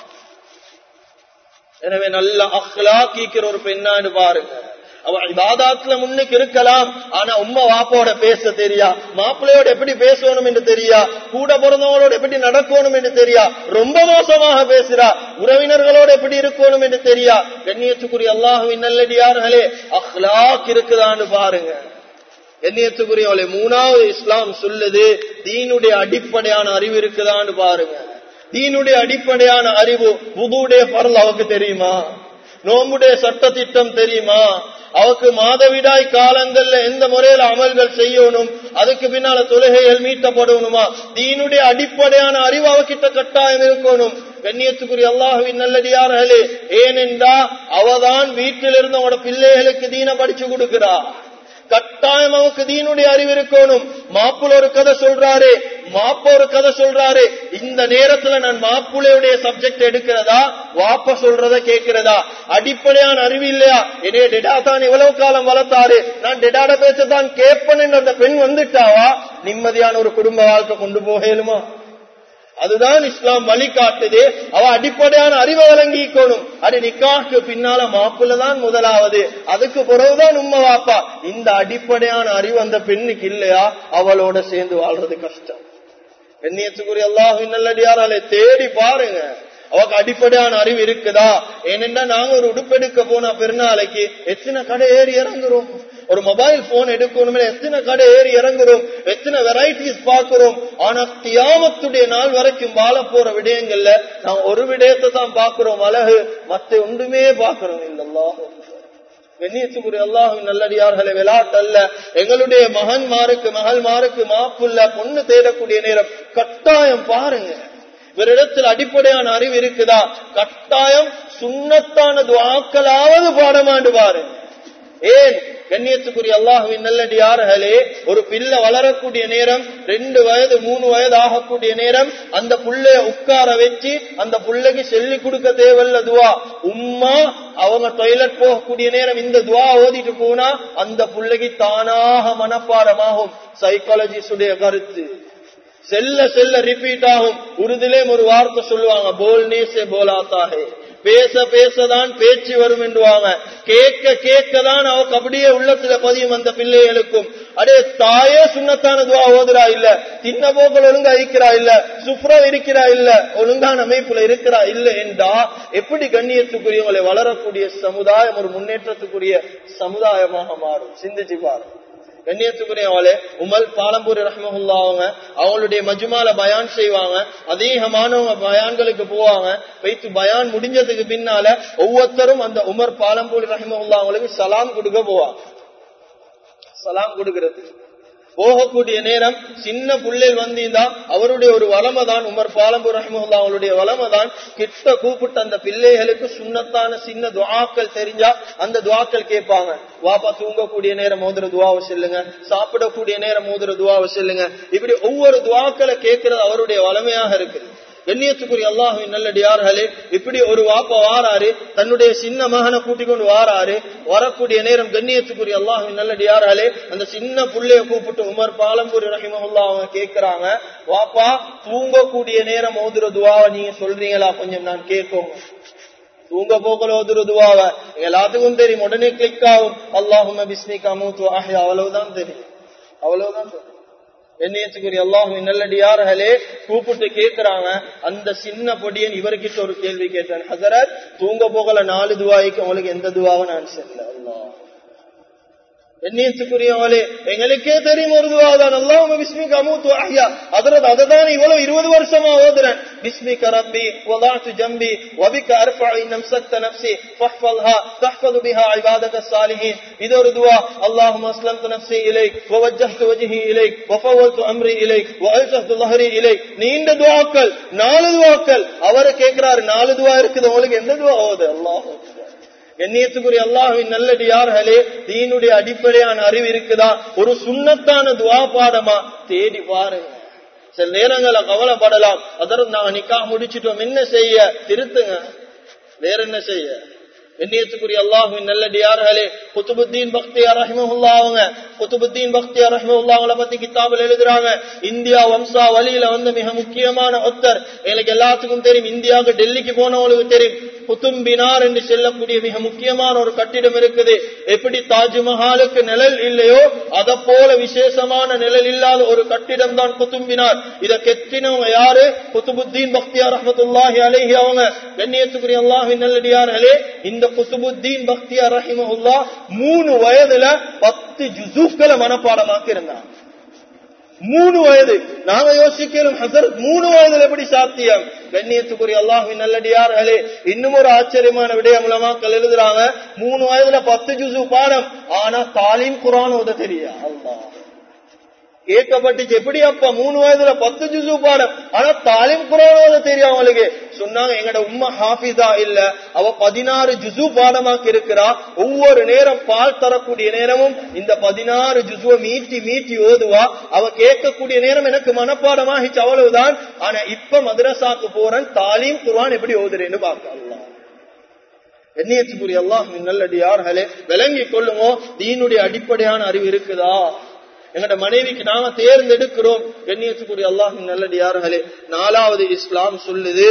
எனவே நல்ல அஹ்லாக்கிக்கிற ஒரு பெண்ணான்னு பாருங்க அவ இபாதாத்துல முன்னுக்கு இருக்கலாம் ஆனா உம்மா வாப்போட பேச தெரியா மாப்பிள்ளையோட எப்படி பேசணும் என்று தெரியா கூட பிறந்தவங்களோட எப்படி நடக்கணும் என்று தெரியா ரொம்ப மோசமாக பேசுறா உறவினர்களோட எப்படி இருக்கணும் என்று தெரியா கண்ணியத்துக்குரிய அல்லாஹுவின் நல்லடியார்களே அஹ்லாக் இருக்குதான்னு பாருங்க எண்ணியத்துக்குரியவளை மூணாவது இஸ்லாம் சொல்லுது தீனுடைய அடிப்படையான அறிவு இருக்குதான்னு பாருங்க தீனுடைய அடிப்படையான அறிவு புதுடைய பரல் அவக்கு தெரியுமா நோம்புடைய சட்ட திட்டம் தெரியுமா அவக்கு மாதவிடாய் காலங்கள்ல எந்த முறையில அமல்கள் செய்யணும் அதுக்கு பின்னால தொழுகைகள் மீட்டப்படணுமா தீனுடைய அடிப்படையான அறிவு அவகிட்ட கட்டாயம் இருக்கணும் கண்ணியத்துக்குரிய அல்லாஹுவின் நல்லடியார்களே ஏனென்றா அவதான் வீட்டில் இருந்து அவனோட பிள்ளைகளுக்கு தீன படிச்சு கொடுக்கிறா கட்டாயம் அவனுக்கு தீனுடைய அறிவு இருக்கணும் மாப்புல ஒரு கதை சொல்றாரு மாப்ப ஒரு கதை சொல்றாரு இந்த நேரத்துல நான் மாப்புளையுடைய சப்ஜெக்ட் எடுக்கிறதா வாப்ப சொல்றத கேட்கிறதா அடிப்படையான அறிவு இல்லையா என்னைய டெடா தான் இவ்வளவு காலம் வளர்த்தாரு நான் டெடாட பேச்சதான் கேட்பேன் அந்த பெண் வந்துட்டாவா நிம்மதியான ஒரு குடும்ப வாழ்க்கை கொண்டு போகலுமா அதுதான் இஸ்லாம் வழி காட்டுது அவ அடிப்படையான அறிவை வழங்கிக்கணும் அது நிக்காக்கு பின்னால மாப்பிள்ளதான் முதலாவது அதுக்கு பிறகுதான் உண்மை வாப்பா இந்த அடிப்படையான அறிவு அந்த பெண்ணுக்கு இல்லையா அவளோட சேர்ந்து வாழ்றது கஷ்டம் கண்ணியத்துக்குரிய அல்லாஹின் நல்லடியாராலே தேடி பாருங்க அவக்கு அடிப்படையான அறிவு இருக்குதா ஏனென்றா நாங்க ஒரு உடுப்பெடுக்க போனா பெருநாளைக்கு எத்தனை கடை ஏறி இறங்குறோம் ஒரு மொபைல் போன் எடுக்கணுமே எத்தனை கடை ஏறி இறங்குறோம் எத்தனை வெரைட்டிஸ் பாக்குறோம் ஆனா தியாமத்துடைய நாள் வரைக்கும் வாழ போற விடயங்கள்ல நாம் ஒரு விடயத்தை தான் பாக்குறோம் அழகு மத்த ஒன்றுமே பாக்குறோம் இல்லல்லா கண்ணியத்துக்குரிய அல்லாஹுவின் நல்லடியார்களை விளையாட்டு அல்ல எங்களுடைய மகன்மாருக்கு மகள்மாருக்கு மாப்புள்ள பொண்ணு தேடக்கூடிய நேரம் கட்டாயம் பாருங்க இவரிடத்தில் அடிப்படையான அறிவு இருக்குதா கட்டாயம் சுண்ணத்தான துவாக்களாவது பாடமாண்டு பாருங்க ஏன் கண்ணியத்துக்குரிய அல்லாஹுவின் நல்லடியார்களே ஒரு பிள்ளை வளரக்கூடிய நேரம் ரெண்டு வயது மூணு வயது ஆகக்கூடிய நேரம் அந்த புள்ளைய உட்கார வச்சு அந்த புள்ளைக்கு சொல்லி கொடுக்க தேவையில்ல துவா உம்மா அவங்க டொய்லெட் போகக்கூடிய நேரம் இந்த துவா ஓதிட்டு போனா அந்த புள்ளைக்கு தானாக மனப்பாடமாகும் சைக்காலஜிஸ்டுடைய கருத்து செல்ல செல்ல ரிப்பீட் ஆகும் உருதிலேயும் ஒரு வார்த்தை சொல்லுவாங்க போல்னே சே போலாத்தாகே பேச பேசதான் பேச்சு வரும் என்றுவாங்க கேட்க கேட்கதான் அவக்கு அப்படியே உள்ளத்துல பதியும் அந்த பிள்ளைகளுக்கும் அடே தாயே சுண்ணத்தான துவா ஓதுறா இல்ல தின்ன போக்கள் ஒழுங்கா இருக்கிறா இல்ல சுப்ரா இருக்கிறா இல்ல ஒழுங்கான அமைப்புல இருக்கிறா இல்ல என்றா எப்படி கண்ணியத்துக்குரியவங்களை வளரக்கூடிய சமுதாயம் ஒரு முன்னேற்றத்துக்குரிய சமுதாயமாக மாறும் சிந்திச்சு பாருங்க கண்ணியத்துக்குரியவங்களே உமல் பாலம்பூர் ரஹ்மஹுல்லா அவங்க அவங்களுடைய மஜுமால பயான் செய்வாங்க அதிகமானவங்க பயான்களுக்கு போவாங்க வைத்து பயான் முடிஞ்சதுக்கு பின்னால ஒவ்வொருத்தரும் அந்த உமர் பாலம்பூர் ரஹ்மஹுல்லா அவங்களுக்கு சலாம் கொடுக்க போவாங்க சலாம் கொடுக்கிறது போகக்கூடிய நேரம் சின்ன புள்ளையில் வந்தீந்தா அவருடைய ஒரு வளமை தான் உமர் பாலம்பூர் ரஹ்மஹுல்லா அவருடைய வளமை தான் கிட்ட கூப்பிட்டு அந்த பிள்ளைகளுக்கு சுண்ணத்தான சின்ன துவாக்கள் தெரிஞ்சா அந்த துவாக்கள் கேட்பாங்க வாப்பா தூங்கக்கூடிய நேரம் மோதுற துவாவை செல்லுங்க சாப்பிடக்கூடிய நேரம் மோதுற துவாவை செல்லுங்க இப்படி ஒவ்வொரு துவாக்களை கேட்கறது அவருடைய வளமையாக இருக்குது கண்ணியத்துக்குரிய அல்லாஹுவின் நல்லடியார்களே இப்படி ஒரு வாப்ப வாராரு தன்னுடைய சின்ன மகனை கூட்டிக் கொண்டு வாராரு வரக்கூடிய நேரம் கண்ணியத்துக்குரிய அல்லாஹுவின் நல்லடியார்களே அந்த சின்ன புள்ளைய கூப்பிட்டு உமர் பாலம்பூரி ரஹிமஹுல்லா அவங்க கேட்கிறாங்க வாப்பா தூங்கக்கூடிய நேரம் ஓதுற துவாவை நீங்க சொல்றீங்களா கொஞ்சம் நான் கேட்கும் தூங்க போக்கல ஓதுற துவாவை எல்லாத்துக்கும் தெரியும் உடனே கிளிக் ஆகும் அல்லாஹும பிஸ்மிகா மூத்து ஆஹியா அவ்வளவுதான் தெரியும் அவ்வளவுதான் தெரியும் எண்ணியத்துக்குரிய அல்லாஹுவின் நல்லடியார்களே கூப்பிட்டு கேட்கிறாங்க அந்த சின்ன பொடியன் இவர்கிட்ட ஒரு கேள்வி கேட்டான் ஹசரத் தூங்க போகல நாலு துவாய்க்கு உங்களுக்கு எந்த துவாவும் நான் செல்ல அல்லாஹ் எண்ணியத்துக்குரியவளே எங்களுக்கே தெரியும் ஒரு துவாதான் அல்லாஹ் பிஸ்மிக அமூத்து அஹ்யா அதரது அததான் இவ்வளவு இருபது வருஷமா ஓதுறேன் பிஸ்மிக ரப்பி வதாத்து ஜம்பி வபிக அர்ஃபா இன்னம் சக்த நப்சி ஃபஹ்ஃபல்ஹா தஹ்ஃபது பிஹா இபாதக சாலிஹீன் இது ஒரு துவா அல்லாஹும் அஸ்லம்து நப்சி இலைக் வவஜ்ஜஹ்து வஜ்ஹி இலைக் வஃபவல்து அம்ரி இலைக் வஅல்ஜஹ்து ظهري இலைக் நீண்ட துவாக்கள் நாலு துவாக்கள் அவர் கேக்குறாரு நாலு துவா இருக்குது உங்களுக்கு எந்த துவா ஓது அல்லாஹ் எண்ணியத்துக்குரிய அல்லாஹுவின் நல்லடியார்களே தீனுடைய அடிப்படையான அறிவு இருக்குதா ஒரு சுண்ணத்தான துவா பாடமா தேடி பாருங்க சில நேரங்கள கவலைப்படலாம் அதற்கு நாங்க நிக்கா முடிச்சிட்டோம் என்ன செய்ய திருத்துங்க வேற என்ன செய்ய எண்ணியத்துக்குரிய அல்லாஹுவின் நல்லடியார்களே குத்துபுத்தீன் பக்தியார் ரஹ்மஹுல்லா அவங்க குத்துபுத்தீன் பக்தியார் ரஹ்மஹுல்லா அவங்கள பத்தி கித்தாபில் எழுதுறாங்க இந்தியா வம்சா வழியில வந்து மிக முக்கியமான ஒத்தர் எனக்கு எல்லாத்துக்கும் தெரியும் இந்தியாவுக்கு டெல்லிக்கு போனவங்களுக்கு தெரியும் குத்தும்பினார் என்று செல்லக்கூடிய மிக முக்கியமான ஒரு கட்டிடம் இருக்குது எப்படி தாஜ்மஹாலுக்கு நிழல் இல்லையோ அத போல விசேஷமான நிழல் இல்லாத ஒரு கட்டிடம் தான் குத்தும்பினார் இத கெத்தினவங்க யாரு குத்துபுத்தீன் பக்தியார் ரஹமத்துல்லாஹி அலைஹி அவங்க கண்ணியத்துக்குரிய அல்லாஹின் நல்லடியார்களே இந்த குத்துபுத்தீன் பக்தியார் ரஹிமஹுல்லா மூணு வயதுல பத்து ஜுசூக்களை மனப்பாடமாக்கி இருந்தாங்க மூணு வயது நாங்க யோசிக்கிறோம் ஹசரத் மூணு வயதுல எப்படி சாத்தியம் கண்ணியத்துக்குரிய அல்லாஹின் நல்லடியார்களே இன்னும் ஒரு ஆச்சரியமான விடயம் மூலமாக்கள் எழுதுறாங்க மூணு வயதுல பத்து ஜுசு பாடம் ஆனா தாலீம் குரான் ஓத தெரியா அல்லாஹ் கேட்கப்பட்டுச்சு எப்படி அப்ப மூணு வயதுல பத்து ஜுசு பாடம் ஆனா தாலிம் குரானோட தெரியும் அவங்களுக்கு சொன்னாங்க எங்கட உம்மா ஹாஃபிதா இல்ல அவ பதினாறு ஜுசு பாடமாக்கி இருக்கிறா ஒவ்வொரு நேரம் பால் தரக்கூடிய நேரமும் இந்த பதினாறு ஜுசுவை மீட்டி மீட்டி ஓதுவா அவ கேட்கக்கூடிய நேரம் எனக்கு மனப்பாடமாகிச்சு அவ்வளவுதான் ஆனா இப்ப மதரசாக்கு போறேன் தாலீம் குரான் எப்படி ஓதுறேன்னு பார்க்கலாம் எண்ணியத்துக்குரிய அல்லாஹ் நல்லடியார்களே விளங்கி கொள்ளுமோ தீனுடைய அடிப்படையான அறிவு இருக்குதா எங்கட மனைவிக்கு நாம தேர்ந்தெடுக்கிறோம் கண்ணியத்துக்குரிய அல்லாஹ் நல்லடியார்களே நாலாவது இஸ்லாம் சொல்லுது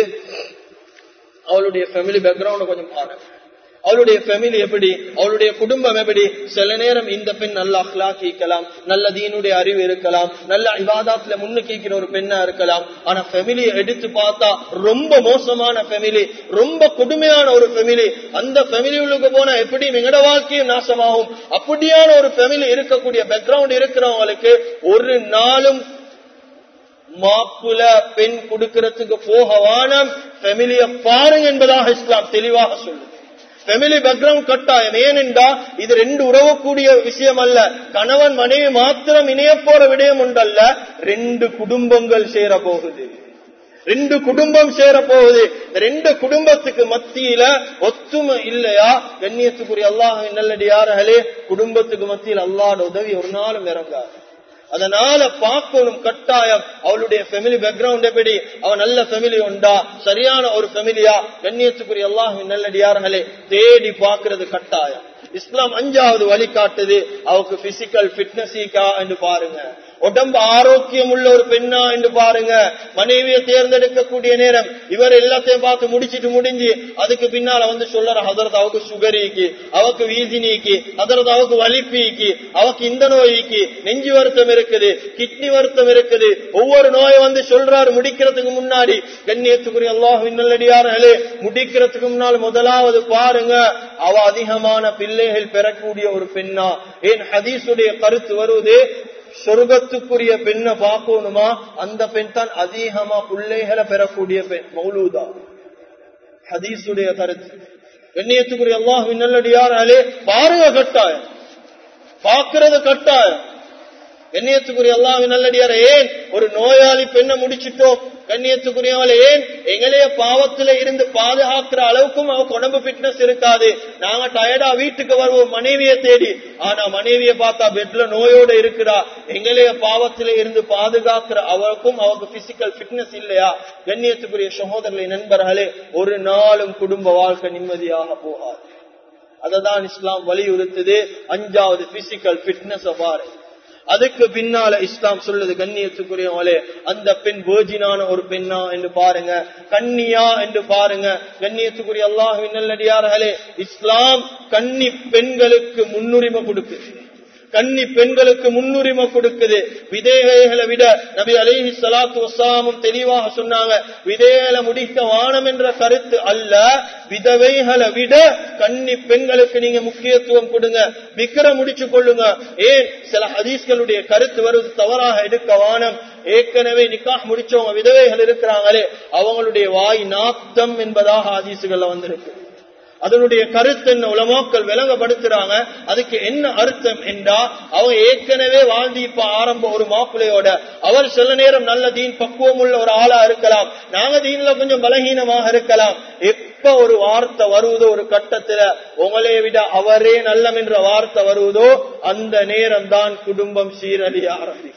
அவளுடைய ஃபேமிலி பேக்ரவுண்ட் கொஞ்சம் பாருங்க அவளுடைய ஃபேமிலி எப்படி அவளுடைய குடும்பம் எப்படி சில நேரம் இந்த பெண் நல்ல அஹ்லாக் ஈக்கலாம் நல்ல தீனுடைய அறிவு இருக்கலாம் நல்ல இவாதாத்துல முன்னுக்கிற ஒரு பெண்ணா இருக்கலாம் ஆனா ஃபேமிலியை எடுத்து பார்த்தா ரொம்ப மோசமான ஃபேமிலி ரொம்ப கொடுமையான ஒரு ஃபேமிலி அந்த ஃபேமிலிகளுக்கு போனா எப்படி எங்கட வாழ்க்கையும் நாசமாகும் அப்படியான ஒரு ஃபேமிலி இருக்கக்கூடிய பேக்ரவுண்ட் இருக்கிறவங்களுக்கு ஒரு நாளும் மாப்புல பெண் கொடுக்கறதுக்கு போக வானம் ஃபேமிலிய பாருங்க என்பதாக இஸ்லாம் தெளிவாக சொல்லுது ஃபெமிலி பேக்ரவுண்ட் கட்டாயம் ஏனென்றா இது ரெண்டு உறவக்கூடிய விஷயம் அல்ல கணவன் மனைவி மாத்திரம் இணைய போற விடயம் உண்டல்ல ரெண்டு குடும்பங்கள் சேர போகுது ரெண்டு குடும்பம் சேர போகுது இந்த ரெண்டு குடும்பத்துக்கு மத்தியில ஒத்துமை இல்லையா கண்ணியத்துக்குரிய அல்லாஹ் நல்லடியார்களே குடும்பத்துக்கு மத்தியில் அல்லாட உதவி ஒரு நாளும் இறங்காது அதனால பார்க்கணும் கட்டாயம் அவளுடைய ஃபெமிலி பேக்ரவுண்ட் எப்படி அவ நல்ல ஃபெமிலி உண்டா சரியான ஒரு ஃபெமிலியா கண்ணியத்துக்குரிய அல்லாஹ் நல்லடியார்களே தேடி பார்க்கிறது கட்டாயம் இஸ்லாம் அஞ்சாவது வழி காட்டுது அவக்கு பிசிக்கல் பிட்னஸ் என்று பாருங்க உடம்பு ஆரோக்கியம் உள்ள ஒரு பெண்ணா என்று பாருங்க மனைவியை தேர்ந்தெடுக்கக்கூடிய நேரம் இவர் எல்லாத்தையும் பார்த்து முடிச்சிட்டு முடிஞ்சு அதுக்கு பின்னால வந்து சொல்ற ஹதரத் அவக்கு சுகரிக்கு அவக்கு வீசினிக்கு ஹதரத் அவக்கு வலிப்பிக்கு அவக்கு இந்த நோய்க்கு நெஞ்சு வருத்தம் இருக்குது கிட்னி வருத்தம் இருக்குது ஒவ்வொரு நோயை வந்து சொல்றாரு முடிக்கிறதுக்கு முன்னாடி கண்ணியத்துக்குரிய அல்லாஹ் நல்லடியார்களே முடிக்கிறதுக்கு முன்னால் முதலாவது பாருங்க அவ அதிகமான பிள்ளைகள் பெறக்கூடிய ஒரு பெண்ணா ஏன் ஹதீஸுடைய கருத்து வருவது சொர்க்கத்துக்குரிய பெண்ணை பார்க்கணுமா அந்த பெண் தான் அதிகமா பிள்ளைகளை பெறக்கூடிய பெண் மௌலூதா ஹதீஸுடைய கருத்து கண்ணியத்துக்குரிய அல்லாஹ் நல்லடியாராலே பாருங்க கட்டாயம் பார்க்கிறது கட்டாயம் கண்ணியத்துக்குரிய அல்லாஹ் நல்லடியார ஏன் ஒரு நோயாளி பெண்ணை முடிச்சிட்டோம் கண்ணியத்துக்குரியவளை ஏன் எங்களைய பாவத்துல இருந்து பாதுகாக்கிற அளவுக்கும் அவ உடம்பு பிட்னஸ் இருக்காது நாங்க டயர்டா வீட்டுக்கு வருவோம் மனைவியை தேடி ஆனா மனைவியை பார்த்தா பெட்ல நோயோட இருக்கிறா எங்களைய பாவத்தில இருந்து பாதுகாக்கிற அவருக்கும் அவருக்கு பிசிக்கல் பிட்னஸ் இல்லையா கண்ணியத்துக்குரிய சகோதரர்களை நண்பர்களே ஒரு நாளும் குடும்ப வாழ்க்கை நிம்மதியாக போகாது அததான் இஸ்லாம் வலியுறுத்துது அஞ்சாவது பிசிக்கல் பிட்னஸ் பாரு அதுக்கு பின்னால இஸ்லாம் சொல்லுது கண்ணியத்துக்குரியவங்களே அந்த பெண் வேர்ஜினான ஒரு பெண்ணா என்று பாருங்க கன்னியா என்று பாருங்க கண்ணியத்துக்குரிய அல்லாஹுவின் நல்லடியார்களே இஸ்லாம் கன்னி பெண்களுக்கு முன்னுரிமை கொடுக்குது கன்னி பெண்களுக்கு முன்னுரிமை கொடுக்குது விதேகைகளை விட நபி அலிஹி சலாத்து வசாமும் தெளிவாக சொன்னாங்க விதேகளை முடிக்க வானம் என்ற கருத்து அல்ல விதவைகளை விட கன்னி பெண்களுக்கு நீங்க முக்கியத்துவம் கொடுங்க விக்கிர முடிச்சு கொள்ளுங்க ஏன் சில ஹதீஸ்களுடைய கருத்து வருவது தவறாக எடுக்க வானம் ஏற்கனவே நிக்காஹ் முடிச்சவங்க விதவைகள் இருக்கிறாங்களே அவங்களுடைய வாய் நாத்தம் என்பதாக ஹதீசுகள்ல வந்திருக்கு அதனுடைய கருத்து என்ன உலமாக்கள் விளங்கப்படுத்துறாங்க அதுக்கு என்ன அர்த்தம் என்றா அவங்க ஏற்கனவே வாழ்ந்து இப்ப ஆரம்ப ஒரு மாப்பிள்ளையோட அவர் சில நேரம் நல்ல தீன் பக்குவம் உள்ள ஒரு ஆளா இருக்கலாம் நாங்க தீன்ல கொஞ்சம் பலகீனமாக இருக்கலாம் எப்ப ஒரு வார்த்தை வருவதோ ஒரு கட்டத்துல உங்களே விட அவரே நல்லம் என்ற வார்த்தை வருவதோ அந்த நேரம் தான் குடும்பம் சீரழிய ஆரம்பிக்கும்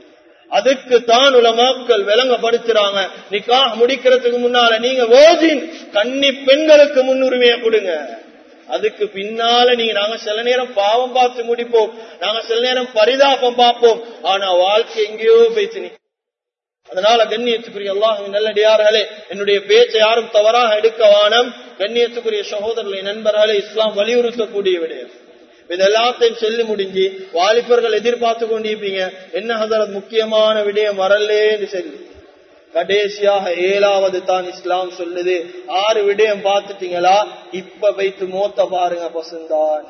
அதுக்கு தான் உலமாக்கள் விளங்கப்படுத்துறாங்க நிக்கா முடிக்கிறதுக்கு முன்னால நீங்க வேர்ஜின் கன்னி பெண்களுக்கு முன்னுரிமையை கொடுங்க அதுக்கு பின்னால நீங்க நாங்க சில நேரம் பாவம் பார்த்து முடிப்போம் நாங்க சில நேரம் பரிதாபம் பார்ப்போம் ஆனா வாழ்க்கை எங்கேயோ பேச்சு அதனால கண்ணியத்துக்குரிய அல்லாஹ் நல்லடியார்களே என்னுடைய பேச்சை யாரும் தவறாக எடுக்க வானம் கண்ணியத்துக்குரிய சகோதரர்களை நண்பர்களே இஸ்லாம் வலியுறுத்தக்கூடிய விடயம் இது எல்லாத்தையும் சொல்லி முடிஞ்சு வாலிபர்கள் எதிர்பார்த்து கொண்டிருப்பீங்க என்ன ஹசரத் முக்கியமான விடயம் வரலேன்னு சொல்லி கடைசியாக ஏழாவது தான் இஸ்லாம் சொல்லுது ஆறு விடயம் பார்த்துட்டீங்களா இப்ப வைத்து மோத்த பாருங்க பசுந்தான்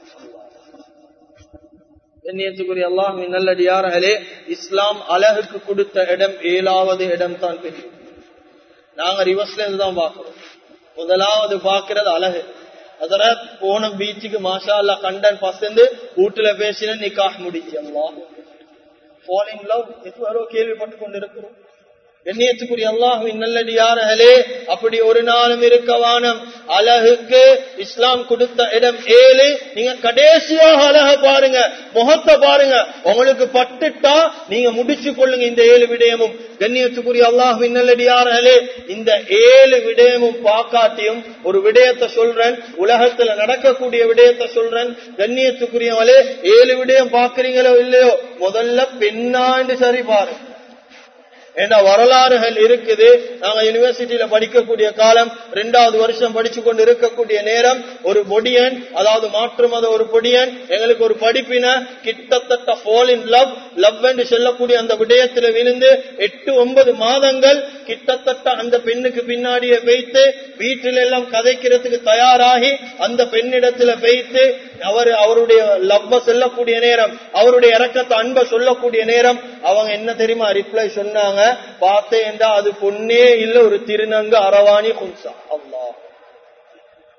கண்ணியத்துக்குரிய அல்லாஹ் நல்லடியார்களே இஸ்லாம் அழகுக்கு கொடுத்த இடம் ஏழாவது இடம் தான் பெரிய நாங்க ரிவர்ஸ்ல இருந்து தான் பாக்குறோம் முதலாவது பாக்குறது அழகு அதனால போன பீச்சுக்கு மாஷா அல்லா கண்டன் பசந்து வீட்டுல பேசின நிக்காஹ் முடிச்சு அல்லா ஃபாலிங் லவ் எதுவரோ கேள்விப்பட்டு கொண்டிருக்கிறோம் கண்ணியத்துக்குரிய அல்லாஹுவின் நல்லடியார்களே அப்படி ஒரு நாளும் இருக்க வானம் அழகுக்கு இஸ்லாம் கொடுத்த இடம் ஏழு நீங்க கடைசியாக அழக பாருங்க முகத்தை பாருங்க உங்களுக்கு பட்டுட்டா நீங்க முடிச்சு கொள்ளுங்க இந்த ஏழு விடயமும் கண்ணியத்துக்குரிய அல்லாஹுவின் நல்லடியார்களே இந்த ஏழு விடயமும் பாக்காட்டியும் ஒரு விடயத்தை சொல்றேன் உலகத்துல நடக்கக்கூடிய விடயத்தை சொல்றேன் கண்ணியத்துக்குரியவளே ஏழு விடயம் பாக்குறீங்களோ இல்லையோ முதல்ல பெண்ணாண்டு சரி பாருங்க ஏன்னா வரலாறுகள் இருக்குது நாங்க யூனிவர்சிட்டியில படிக்கக்கூடிய காலம் ரெண்டாவது வருஷம் படிச்சு கொண்டு இருக்கக்கூடிய நேரம் ஒரு பொடியன் அதாவது மாற்று மத ஒரு பொடியன் எங்களுக்கு ஒரு படிப்பின கிட்டத்தட்ட ஃபால் இன் லவ் லவ் என்று சொல்லக்கூடிய அந்த விடயத்துல விழுந்து எட்டு ஒன்பது மாதங்கள் கிட்டத்தட்ட அந்த பெண்ணுக்கு பின்னாடியே வைத்து வீட்டில எல்லாம் கதைக்கிறதுக்கு தயாராகி அந்த பெண்ணிடத்துல வைத்து அவர் அவருடைய லவ்வ சொல்லக்கூடிய நேரம் அவருடைய இறக்கத்தை அன்பை சொல்லக்கூடிய நேரம் அவங்க என்ன தெரியுமா ரிப்ளை சொன்னாங்க பார்த்தேன்டா அது பொண்ணே இல்ல ஒரு திருநங்கு அரவாணி குன்சா அல்லா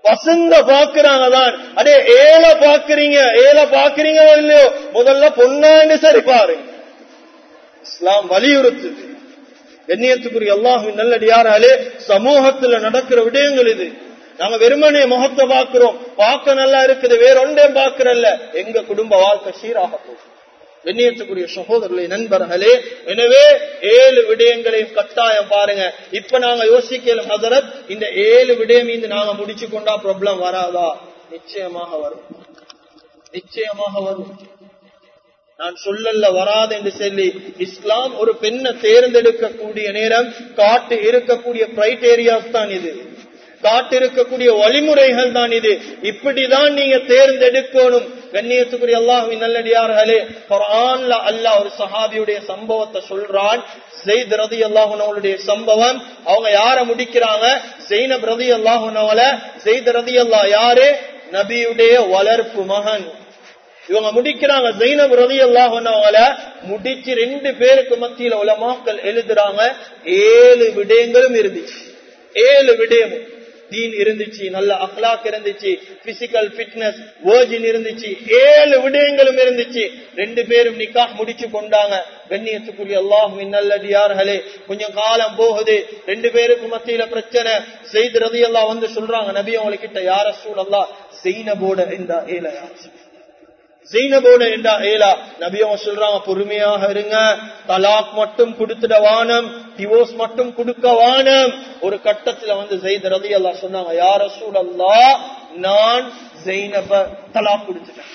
பசங்க பாக்குறாங்க தான் அடே ஏல பாக்குறீங்க ஏல பாக்குறீங்க இல்லையோ முதல்ல பொண்ணாண்டு சரி பாருங்க இஸ்லாம் வலியுறுத்துது கண்ணியத்துக்குரிய அல்லாஹின் நல்லடியாராலே சமூகத்துல நடக்கிற விடயங்கள் இது நாங்க வெறுமனே முகத்தை பாக்குறோம் பார்க்க நல்லா இருக்குது வேற ஒன்றே பாக்குறல்ல எங்க குடும்ப வாழ்க்கை சீராக போகும் கண்ணியத்துக்குரிய சகோதரர்களே நண்பர்களே எனவே ஏழு விடயங்களையும் கட்டாயம் பாருங்க இப்ப நாங்க யோசிக்கல ஹசரத் இந்த ஏழு விடயம் இந்த நாங்க முடிச்சு கொண்டா ப்ராப்ளம் வராதா நிச்சயமாக வரும் நிச்சயமாக வரும் நான் சொல்லல வராது என்று சொல்லி இஸ்லாம் ஒரு பெண்ணை தேர்ந்தெடுக்கக்கூடிய நேரம் காட்டு இருக்கக்கூடிய கிரைட்டேரியாஸ் தான் இது காட்டு இருக்கக்கூடிய வழிமுறைகள் தான் இது இப்படிதான் நீங்க தேர்ந்தெடுக்கணும் கண்ணியத்துக்குரிய அல்லாஹுவின் நல்லடியார்களே குரான்ல அல்லாஹ் ஒரு சஹாபியுடைய சம்பவத்தை சொல்றான் ஜெயித் ரதி அல்லாஹுனவளுடைய சம்பவம் அவங்க யார முடிக்கிறாங்க ஜெயினப் ரதி அல்லாஹுனவல ஜெயித் ரதி அல்லா யாரு நபியுடைய வளர்ப்பு மகன் இவங்க முடிக்கிறாங்க ஜெயினப் ரதி அல்லாஹுனவல முடிச்சு ரெண்டு பேருக்கு மத்தியில உலமாக்கள் எழுதுறாங்க ஏழு விடயங்களும் இருந்துச்சு ஏழு விடயமும் தீன் இருந்துச்சு நல்ல அக்லாக் இருந்துச்சு பிசிக்கல் பிட்னஸ் வேர்ஜின் இருந்துச்சு ஏழு விடயங்களும் இருந்துச்சு ரெண்டு பேரும் நிக்கா முடிச்சு கொண்டாங்க கண்ணியத்துக்குரிய அல்லாஹுவின் நல்லடியார்களே கொஞ்சம் காலம் போகுது ரெண்டு பேருக்கு மத்தியில பிரச்சனை செய்து ரதி எல்லாம் வந்து சொல்றாங்க நபி அவங்ககிட்ட யார சூழல்லா செய்னபோட இந்த ஏழை ஜெயினபோட என்றா ஏலா நபியவங்க சொல்றாங்க பொறுமையாக இருங்க தலாக் மட்டும் கொடுத்துட வானம் டிவோர்ஸ் மட்டும் கொடுக்க வானம் ஒரு கட்டத்துல வந்து ஜெயித் ரதி அல்லா சொன்னாங்க யார சூழல்லா நான் ஜெயினப தலாக் கொடுத்துட்டேன்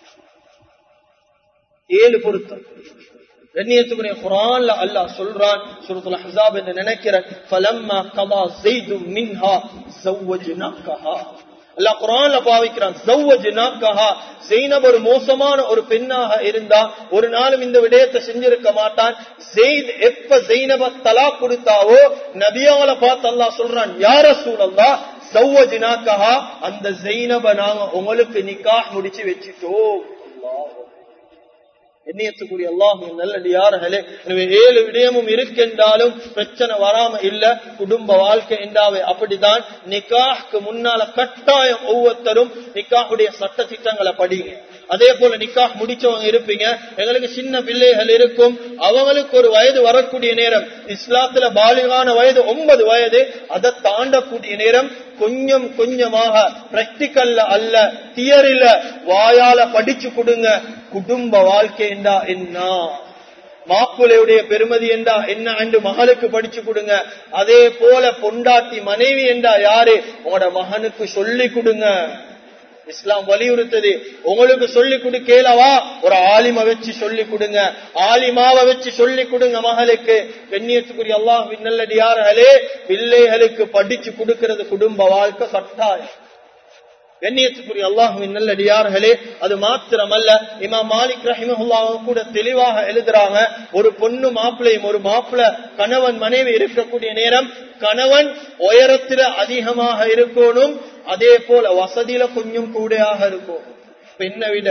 ஏழு பொருத்தம் கண்ணியத்துக்குரிய குரான்ல அல்லாஹ் சொல்றான் சூரத்துல் அஹ்ஸாப் என்று நினைக்கிறேன் ஃபலம்மா கமா ஸைது மின்ஹா ஸவ்வஜ்னாகஹா அல்லாஹ் குரான்ல பாவிக்கிறான் ஸவ்வஜ்னாகஹா ஸைனப் ஒரு மோசமான ஒரு பெண்ணாக இருந்தா ஒரு நாளும் இந்த விடயத்தை செஞ்சிருக்க மாட்டான் ஸெய்த் எப்ப ஸைனப தலாக் கொடுத்தாவோ நபியாவல பார்த்து அல்லாஹ் சொல்றான் யா ரசூலல்லாஹ் ஸவ்வஜ்னாகஹா அந்த ஸைனப நாங்க உங்களுக்கு நிக்காஹ் முடிச்சு வெச்சிட்டோம் அல்லாஹ் எண்ணியத்துக்குரிய அல்லாஹும் நல்லடியார்களே எனவே ஏழு விடயமும் இருக்கின்றாலும் பிரச்சனை வராம இல்ல குடும்ப வாழ்க்கை என்றாவே அப்படிதான் நிக்காஹ்க்கு முன்னால கட்டாயம் ஒவ்வொருத்தரும் நிக்காஹுடைய சட்ட திட்டங்களை படிங்க அதே போல நிக்காஹ் முடிச்சவங்க இருப்பீங்க எங்களுக்கு சின்ன பிள்ளைகள் இருக்கும் அவங்களுக்கு ஒரு வயது வரக்கூடிய நேரம் இஸ்லாத்துல பாலிகான வயது ஒன்பது வயது அதை தாண்டக்கூடிய நேரம் கொஞ்சம் கொஞ்சமாக பிராக்டிக்கல்ல அல்ல தியரில வாயால படிச்சு கொடுங்க குடும்ப வாழ்க்கை என்றா என்ன மாப்பிள்ளையுடைய பெருமதி என்றா என்ன அன்று மகளுக்கு படிச்சு கொடுங்க அதே போல பொண்டாட்டி மனைவி என்றா யாரு உங்களோட மகனுக்கு சொல்லி கொடுங்க இஸ்லாம் வலியுறுத்தது உங்களுக்கு சொல்லி கொடுக்கலவா ஒரு ஆலிம வச்சு சொல்லி கொடுங்க ஆலிமாவை வச்சு சொல்லி கொடுங்க மகளுக்கு பெண்ணியத்துக்குரிய அல்லாஹ் நல்லடியார்களே பிள்ளைகளுக்கு படிச்சு கொடுக்கிறது குடும்ப வாழ்க்கை கட்டாயம் கண்ணியத்துக்குரிய அல்லாஹுவின் நல்லடியார்களே அது மாத்திரமல்ல இமாம் மாலிக் ரஹிமஹுல்லாவும் கூட தெளிவாக எழுதுறாங்க ஒரு பொண்ணு மாப்பிள்ளையும் ஒரு மாப்பிள்ள கணவன் மனைவி இருக்கக்கூடிய நேரம் கணவன் உயரத்துல அதிகமாக இருக்கணும் அதே போல வசதியில கொஞ்சம் கூடையாக இருக்கும் பெண்ணை விட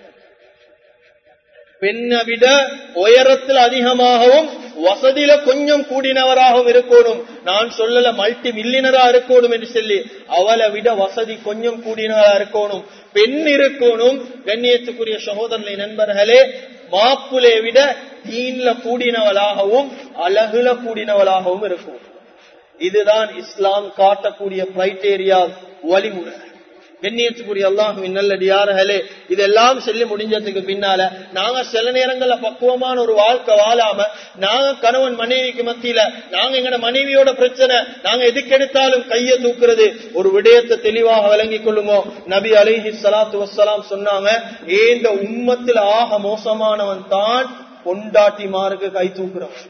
பெண்ணை விட உயரத்தில் அதிகமாகவும் வசதியில கொஞ்சம் கூடினவராகவும் இருக்கணும் நான் சொல்லல மல்டி மில்லியனரா இருக்கணும் என்று சொல்லி அவளை விட வசதி கொஞ்சம் கூடினவரா இருக்கணும் பெண் இருக்கணும் கண்ணியத்துக்குரிய சகோதரனை நண்பர்களே மாப்புலை விட தீன்ல கூடினவளாகவும் அழகுல கூடினவளாகவும் இருக்கும் இதுதான் இஸ்லாம் காட்டக்கூடிய கிரைட்டேரியா வழிமுறை கண்ணியத்துக்குரிய அல்லாஹுவின் நல்லடியார்களே இதெல்லாம் சொல்லி முடிஞ்சதுக்கு பின்னால நாங்க சில நேரங்கள்ல பக்குவமான ஒரு வாழ்க்கை வாழாம நாங்க கணவன் மனைவிக்கு மத்தியில நாங்க எங்கட மனைவியோட பிரச்சனை நாங்க எதுக்கெடுத்தாலும் கைய தூக்குறது ஒரு விடயத்தை தெளிவாக விளங்கிக் கொள்ளுமோ நபி அலிஹி சலாத்து வசலாம் சொன்னாங்க ஏந்த உம்மத்தில் ஆக மோசமானவன் தான் பொண்டாட்டிமாருக்கு கை தூக்குறவன்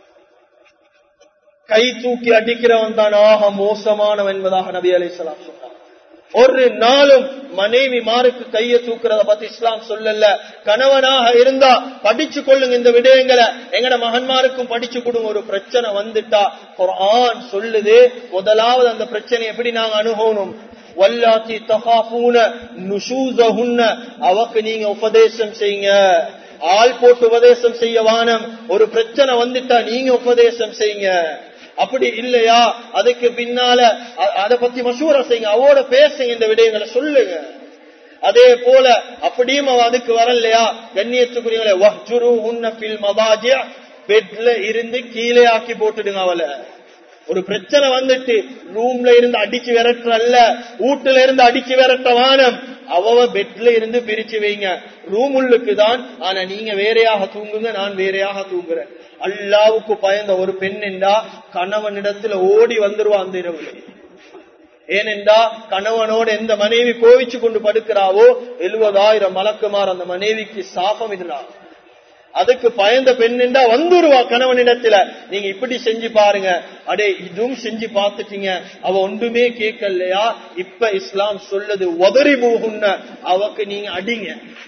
கை தூக்கி அடிக்கிறவன் தான் ஆக மோசமானவன் என்பதாக நபி அலி சொன்னாங்க ஒரு நாளும் மனைவி மாருக்கு கைய தூக்குறத பத்தி இஸ்லாம் சொல்லல கணவனாக இருந்தா படிச்சு கொள்ளுங்க இந்த விடயங்களை எங்கட மகன்மாருக்கும் படிச்சு கொடுங்க ஒரு பிரச்சனை வந்துட்டா குர்ஆன் சொல்லுது முதலாவது அந்த பிரச்சனை எப்படி நாங்க அணுகணும் வல்லாத்தி தகாபூன நுஷூசஹுன்ன அவக்கு நீங்க உபதேசம் செய்யுங்க ஆள் போட்டு உபதேசம் செய்ய வானம் ஒரு பிரச்சனை வந்துட்டா நீங்க உபதேசம் செய்யுங்க அப்படி இல்லையா அதுக்கு பின்னால அ- அதை பத்தி மசூரா செய்யுங்க அவோட பேசுங்க இந்த விடயங்களை சொல்லுங்க அதே போல அப்படியும் அவ அதுக்கு வரலையா கண்ணியத்துக்குரியவங்களே வஹ்ஜுரு உன்ன ஃபில் மதாஜியா பெட்ல இருந்து கீழே ஆக்கி போட்டுடுங்க அவளை ஒரு பிரச்சனை வந்துட்டு ரூம்ல இருந்து அடிச்சு விரட்டுறல்ல வீட்டுல இருந்து அடிச்சு விரட்ட வானம் அவ பெட்ல இருந்து பிரிச்சு வைங்க ரூம் உள்ளுக்கு தான் ஆனா நீங்க வேறையாக தூங்குங்க நான் வேறையாக தூங்குறேன் அல்லாவுக்கு பயந்த ஒரு பெண் என்றா கணவனிடத்துல ஓடி வந்துருவா அந்த இரவுல ஏனென்றா கணவனோடு எந்த மனைவி கோவிச்சு கொண்டு படுக்கிறாவோ எழுபதாயிரம் மலக்குமார் அந்த மனைவிக்கு சாபம் இதுனா அதுக்கு பயந்த பெண்ணா வந்துருவா கணவனிடத்துல நீங்க இப்படி செஞ்சு பாருங்க அடே இதுவும் செஞ்சு பார்த்துட்டீங்க அவ ஒன்றுமே கேட்கலையா இப்ப இஸ்லாம் சொல்லுது உதறி போகுன்ன அவக்கு நீங்க அடிங்க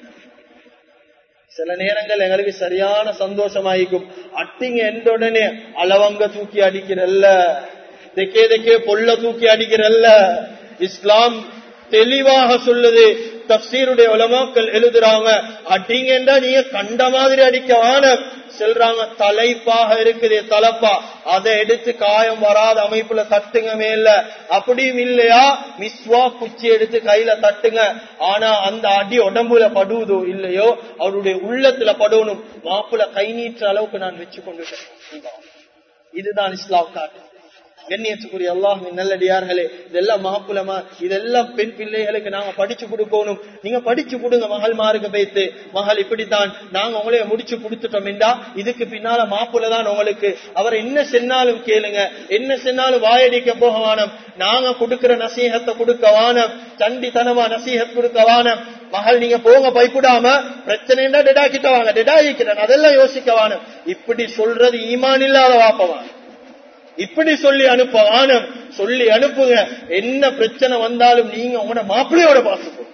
சில நேரங்கள் எங்களுக்கு சரியான சந்தோஷமாயிக்கும் அட்டிங்க என்ற உடனே அளவங்க தூக்கி அடிக்கிறல்ல தெக்கே தெக்கே பொல்ல தூக்கி அடிக்கிறல்ல இஸ்லாம் தெளிவாக சொல்லுது தப்சீருடைய உலமாக்கள் எழுதுறாங்க அடிங்கன்றா நீங்க கண்ட மாதிரி அடிக்க வானம் செல்றாங்க தலைப்பாக இருக்குது தலப்பா அதை எடுத்து காயம் வராத அமைப்புல தட்டுங்க மேல அப்படியும் இல்லையா மிஸ்வா குச்சி எடுத்து கையில தட்டுங்க ஆனா அந்த அடி உடம்புல படுவதோ இல்லையோ அவருடைய உள்ளத்துல படணும் மாப்புல கை நீற்ற அளவுக்கு நான் வச்சு கொண்டுட்டேன் இதுதான் இஸ்லாம் காட்டு கண்ணியத்துக்குரிய அல்லாஹின் நல்லடியார்களே இதெல்லாம் மாப்புலமா இதெல்லாம் பெண் பிள்ளைகளுக்கு நாங்க படிச்சு கொடுக்கணும் நீங்க படிச்சு கொடுங்க மகள் மாருக்கு வைத்து மகள் இப்படித்தான் நாங்க உங்களைய முடிச்சு கொடுத்துட்டோம் என்றா இதுக்கு பின்னால மாப்புல தான் உங்களுக்கு அவர் என்ன சென்னாலும் கேளுங்க என்ன சென்னாலும் வாயடிக்க போக வானம் நாங்க கொடுக்கிற நசீகத்தை கொடுக்க வானம் சண்டித்தனமா நசீகத் கொடுக்க வானம் மகள் நீங்க போங்க பயப்படாம பிரச்சனைன்னா டெடா கிட்ட வாங்க டெடா இருக்கிறேன் அதெல்லாம் யோசிக்க வானம் இப்படி சொல்றது ஈமான் இல்லாத வாப்பவான் இப்படி சொல்லி அனுப்ப ஆனம் சொல்லி அனுப்புங்க என்ன பிரச்சனை வந்தாலும் நீங்க உங்களோட மாப்பிள்ளையோட பார்த்துக்கோ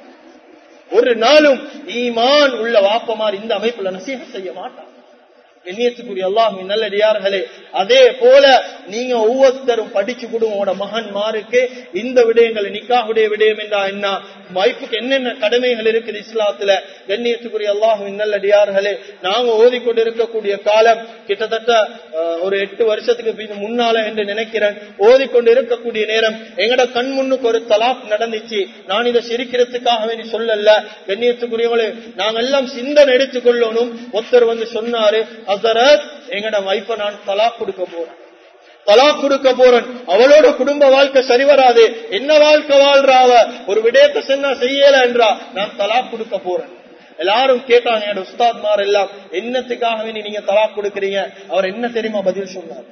ஒரு நாளும் ஈமான் உள்ள வாப்பமார் இந்த அமைப்புல நசீக செய்ய மாட்டான் கண்ணியத்துக்குரிய அல்லாஹின் நல்லடியார்களே அதே போல நீங்க ஒவ்வொருத்தரும் படிச்சு கொடுங்க உங்களோட மகன் மாருக்கு இந்த விடயங்கள் நிக்காவுடைய விடயம் என்றா என்ன வாய்ப்புக்கு என்னென்ன கடமைகள் இருக்குது இஸ்லாத்துல கண்ணியத்துக்குரிய அல்லாஹின் நல்லடியார்களே நாங்க ஓதிக்கொண்டு இருக்கக்கூடிய காலம் கிட்டத்தட்ட அஹ், ஒரு எட்டு வருஷத்துக்கு பின் முன்னால என்று நினைக்கிறேன் ஓதிக்கொண்டு இருக்கக்கூடிய நேரம் எங்கட கண் முன்னுக்கு ஒரு தலாப் நடந்துச்சு நான் இதை சிரிக்கிறதுக்காக வேண்டி சொல்லல கண்ணியத்துக்குரியவங்களே நாங்க எல்லாம் சிந்தனை எடுத்துக்கொள்ளணும் ஒருத்தர் வந்து சொன்னாரு ஹசரத் எங்கட வைஃப நான் தலாக் கொடுக்க போறேன் தலாக் கொடுக்க போறேன் அவளோட குடும்ப வாழ்க்கை சரி வராது என்ன வாழ்க்கை வாழ்றாவ ஒரு விடயத்தை சொன்னா செய்யல என்றா நான் தலாக் கொடுக்க போறேன் எல்லாரும் கேட்டாங்க என்னோட உஸ்தாத்மார் எல்லாம் என்னத்துக்காக வேண்டி நீங்க தலாக் கொடுக்கறீங்க அவர் என்ன தெரியுமா பதில் சொன்னார்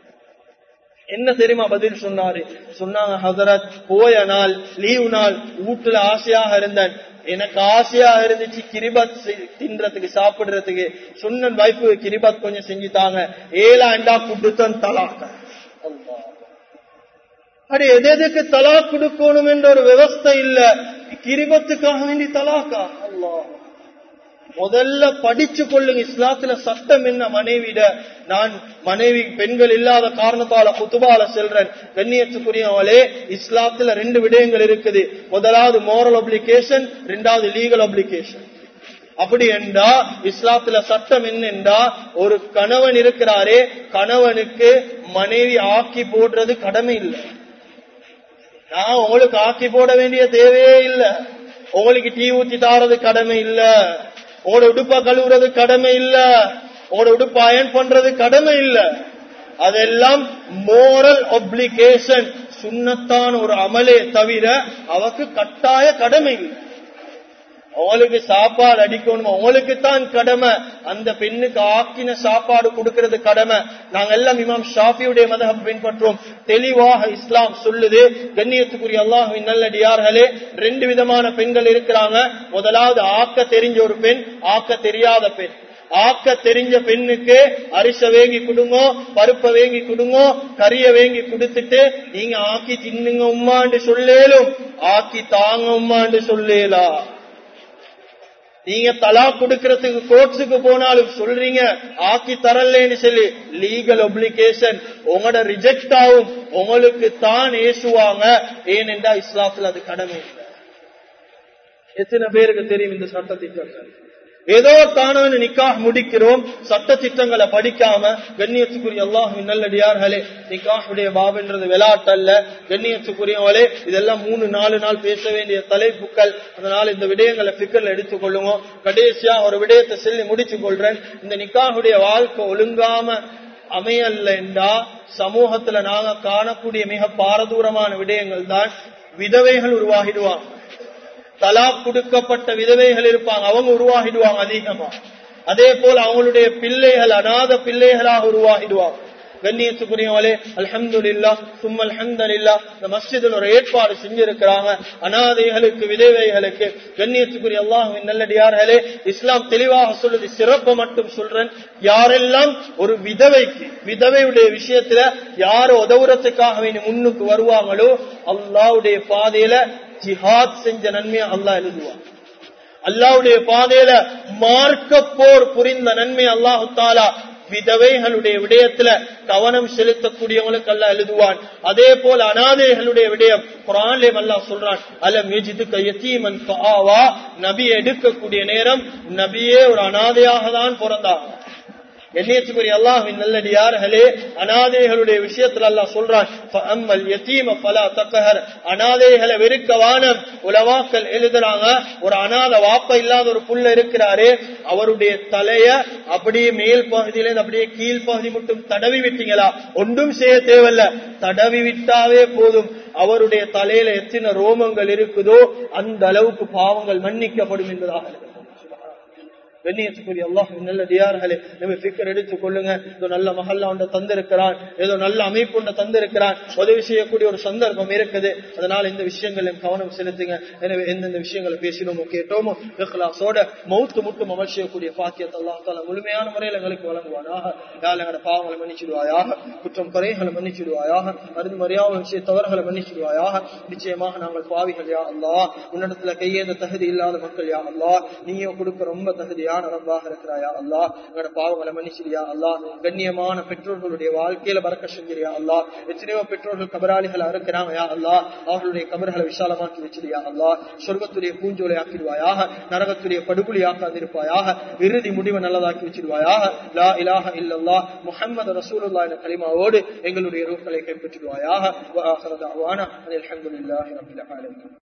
என்ன தெரியுமா பதில் சொன்னாரு சொன்னாங்க ஹசரத் போய நாள் லீவு நாள் வீட்டுல ஆசையாக இருந்தேன் எனக்கு ஆசையா இருந்துச்சு கிரிபத் செய்- தின்றதுக்கு சாப்பிடுறதுக்கு சொன்ன வைப்பு கிரிபத் கொஞ்சம் செஞ்சுட்டாங்க ஏழாண்டா குடுத்தன் தலாக்க அடி எது எதுக்கு தலா கொடுக்கணும் என்ற ஒரு விவஸ்தை இல்ல கிரிபத்துக்காக வேண்டி தலாக்கா அல்லாஹ் முதல்ல படிச்சு கொள்ளுங்க இஸ்லாத்துல சட்டம் என்ன மனைவிட நான் மனைவி பெண்கள் இல்லாத காரணத்தால குத்துபால செல்றேன் கண்ணியத்துக்குரியவளே இஸ்லாத்துல ரெண்டு விடயங்கள் இருக்குது முதலாவது மோரல் அப்ளிகேஷன் ரெண்டாவது லீகல் அப்ளிகேஷன் அப்படி என்றா இஸ்லாத்துல சட்டம் என்னென்றா ஒரு கணவன் இருக்கிறாரே கணவனுக்கு மனைவி ஆக்கி போடுறது கடமை இல்லை நான் உங்களுக்கு ஆக்கி போட வேண்டிய தேவையே இல்ல உங்களுக்கு டீ ஊத்தி தாரது கடமை இல்ல உங்களோட உடுப்ப கழுவுறது கடமை இல்ல உங்களோட உடுப்ப அயன் பண்றது கடமை இல்ல அதெல்லாம் மோரல் ஒப்ளிகேஷன் சுண்ணத்தான ஒரு அமலே தவிர அவக்கு கட்டாய கடமை இல்லை உங்களுக்கு சாப்பாடு அடிக்கணும் உங்களுக்கு தான் கடமை அந்த பெண்ணுக்கு ஆக்கின சாப்பாடு கொடுக்கிறது கடமை நாங்க எல்லாம் இமாம் ஷாஃபியுடைய மதகம் பின்பற்றோம் தெளிவாக இஸ்லாம் சொல்லுது கண்ணியத்துக்குரிய அல்லாஹுவின் நல்லடியார்களே ரெண்டு விதமான பெண்கள் இருக்கிறாங்க முதலாவது ஆக்க தெரிஞ்ச ஒரு பெண் ஆக்க தெரியாத பெண் ஆக்க தெரிஞ்ச பெண்ணுக்கு அரிச வேங்கி கொடுங்கோ பருப்ப வேங்கி கொடுங்கோ கறிய வேங்கி கொடுத்துட்டு நீங்க ஆக்கி தின்னுங்க உம்மாண்டு சொல்லேலும் ஆக்கி தாங்க உம்மாண்டு சொல்லேலா நீங்க தலா கொடுக்கறதுக்கு கோர்ட்ஸுக்கு போனாலும் சொல்றீங்க ஆக்கி தரலன்னு சொல்லி லீகல் ஒப்ளிகேஷன் உங்களோட ரிஜெக்ட் ஆகும் உங்களுக்கு தான் ஏசுவாங்க ஏனென்றா இஸ்லாத்துல அது கடமை இல்லை எத்தனை பேருக்கு தெரியும் இந்த சட்ட திட்டங்கள் ஏதோ தானவன் நிக்காஹ் முடிக்கிறோம் சட்ட திட்டங்களை படிக்காம கண்ணியத்துக்குரிய அல்லாஹின் நல்லடியார்களே நிக்காஹுடைய பாபுன்றது விளையாட்டல்ல கண்ணியத்துக்குரியவளே இதெல்லாம் மூணு நாலு நாள் பேச வேண்டிய தலைப்புக்கள் அதனால இந்த விடயங்களை பிக்கர்ல எடுத்துக்கொள்ளுங்க கடைசியா ஒரு விடயத்தை சொல்லி முடிச்சு கொள்றேன் இந்த நிக்காஹுடைய வாழ்க்கை ஒழுங்காம அமையல்ல என்றா சமூகத்துல நாங்க காணக்கூடிய மிக பாரதூரமான விடயங்கள் தான் விதவைகள் உருவாகிடுவாங்க தலாக் கொடுக்கப்பட்ட விதவைகள் இருப்பாங்க அவங்க உருவாகிடுவாங்க அதிகமா அதே போல அவங்களுடைய பிள்ளைகள் அநாத பிள்ளைகளாக உருவாகிடுவாங்க கண்ணியத்துக்குரியவளே அல்ஹம்துலில்லா சும் அல்ஹம்துலில்லா இந்த மஸ்ஜிதில் ஒரு ஏற்பாடு செஞ்சிருக்கிறாங்க அனாதைகளுக்கு விதவைகளுக்கு கண்ணியத்துக்குரிய அல்லாஹுவின் நல்லடியார்களே இஸ்லாம் தெளிவாக சொல்லுது சிறப்பு மட்டும் சொல்றேன் யாரெல்லாம் ஒரு விதவைக்கு விதவையுடைய விஷயத்துல யார் உதவுறதுக்காக வேண்டி முன்னுக்கு வருவாங்களோ அல்லாவுடைய பாதையில ஜிஹாத் செஞ்ச நன்மையை அல்லாஹ் எழுதுவான் அல்லாவுடைய பாதையில மார்க்க போர் புரிந்த நன்மை அல்லாஹு தாலா விதவைகளுடைய விடயத்துல கவனம் செலுத்தக்கூடியவங்களுக்கு அல்ல எழுதுவான் அதே போல அனாதைகளுடைய விடயம் குரான்லே அல்லாஹ் சொல்றான் அலம் எஜிதுக்க யத்தீமன் ஆவா நபி எடுக்கக்கூடிய நேரம் நபியே ஒரு அனாதையாக தான் பிறந்தாங்க எண்ணியத்துக்குரிய அல்லாஹின் நல்லடியார்களே அனாதைகளுடைய விஷயத்துல அல்லாஹ் சொல்றான் அம்மல் யத்தீம பலா தக்கஹர் அனாதைகளை வெறுக்க வானம் உலவாக்கள் எழுதுறாங்க ஒரு அனாத வாப்ப இல்லாத ஒரு புள்ள இருக்கிறாரே அவருடைய தலைய அப்படியே மேல் பகுதியில அப்படியே கீழ் பகுதி மட்டும் தடவி விட்டீங்களா ஒன்றும் செய்ய தேவையில்ல தடவி விட்டாவே போதும் அவருடைய தலையில எத்தனை ரோமங்கள் இருக்குதோ அந்த அளவுக்கு பாவங்கள் மன்னிக்கப்படும் என்பதாக கண்ணியத்துக்குரிய அல்லாஹ் நல்லடியார்களே நம்ம பிக்கர் எடுத்துக் கொள்ளுங்க ஏதோ நல்ல மகல்லா ஒன்றை தந்திருக்கிறான் ஏதோ நல்ல அமைப்பு ஒன்றை தந்திருக்கிறான் உதவி செய்யக்கூடிய ஒரு சந்தர்ப்பம் இருக்குது அதனால இந்த விஷயங்களையும் கவனம் செலுத்துங்க எனவே எந்தெந்த விஷயங்களை பேசினோமோ கேட்டோமோ இஹ்லாஸோட மௌத்து முட்டும் அமல் செய்யக்கூடிய பாக்கியத்தை அல்லாஹ் தாலா முழுமையான முறையில் எங்களுக்கு வழங்குவானாக யாழ் எங்களோட பாவங்களை மன்னிச்சிடுவாயாக குற்றம் குறைகளை மன்னிச்சிடுவாயாக அருந்து மரியாதை விஷய தவறுகளை மன்னிச்சிடுவாயாக நிச்சயமாக நாங்கள் பாவிகள் யா அல்லாஹ் உன்னிடத்துல கையேந்த தகுதி இல்லாத மக்கள் யா அல்லாஹ் நீயோ கொடுக்க ரொம்ப தகுதியான ரப்பாக இருக்கிறாயா அல்லாஹ் எங்களோட பாவங்களை மன்னிச்சிரியா அல்லாஹ் கண்ணியமான பெற்றோர்களுடைய வாழ்க்கையில பறக்க செஞ்சிரியா அல்லாஹ் எத்தனையோ பெற்றோர்கள் கபராளிகளா இருக்கிறாங்க யா அல்லாஹ் அவர்களுடைய கபர்களை விசாலமாக்கி வச்சிருயா அல்லாஹ் சொர்க்கத்துடைய பூஞ்சோலை ஆக்கிடுவாயாக நரகத்துடைய படுகொலி ஆக்காதிருப்பாயாக இறுதி முடிவை நல்லதாக்கி வச்சிருவாயாக லா இலாஹ இல்லல்லா முஹம்மது ரசூலுல்லாஹ் என்ற கலிமாவோடு எங்களுடைய ரூக்களை கைப்பற்றிடுவாயாக வ ஆஹிரு தஅவானா அனில் ஹம்துலில்லாஹி ரப்பில் ஆலமீன்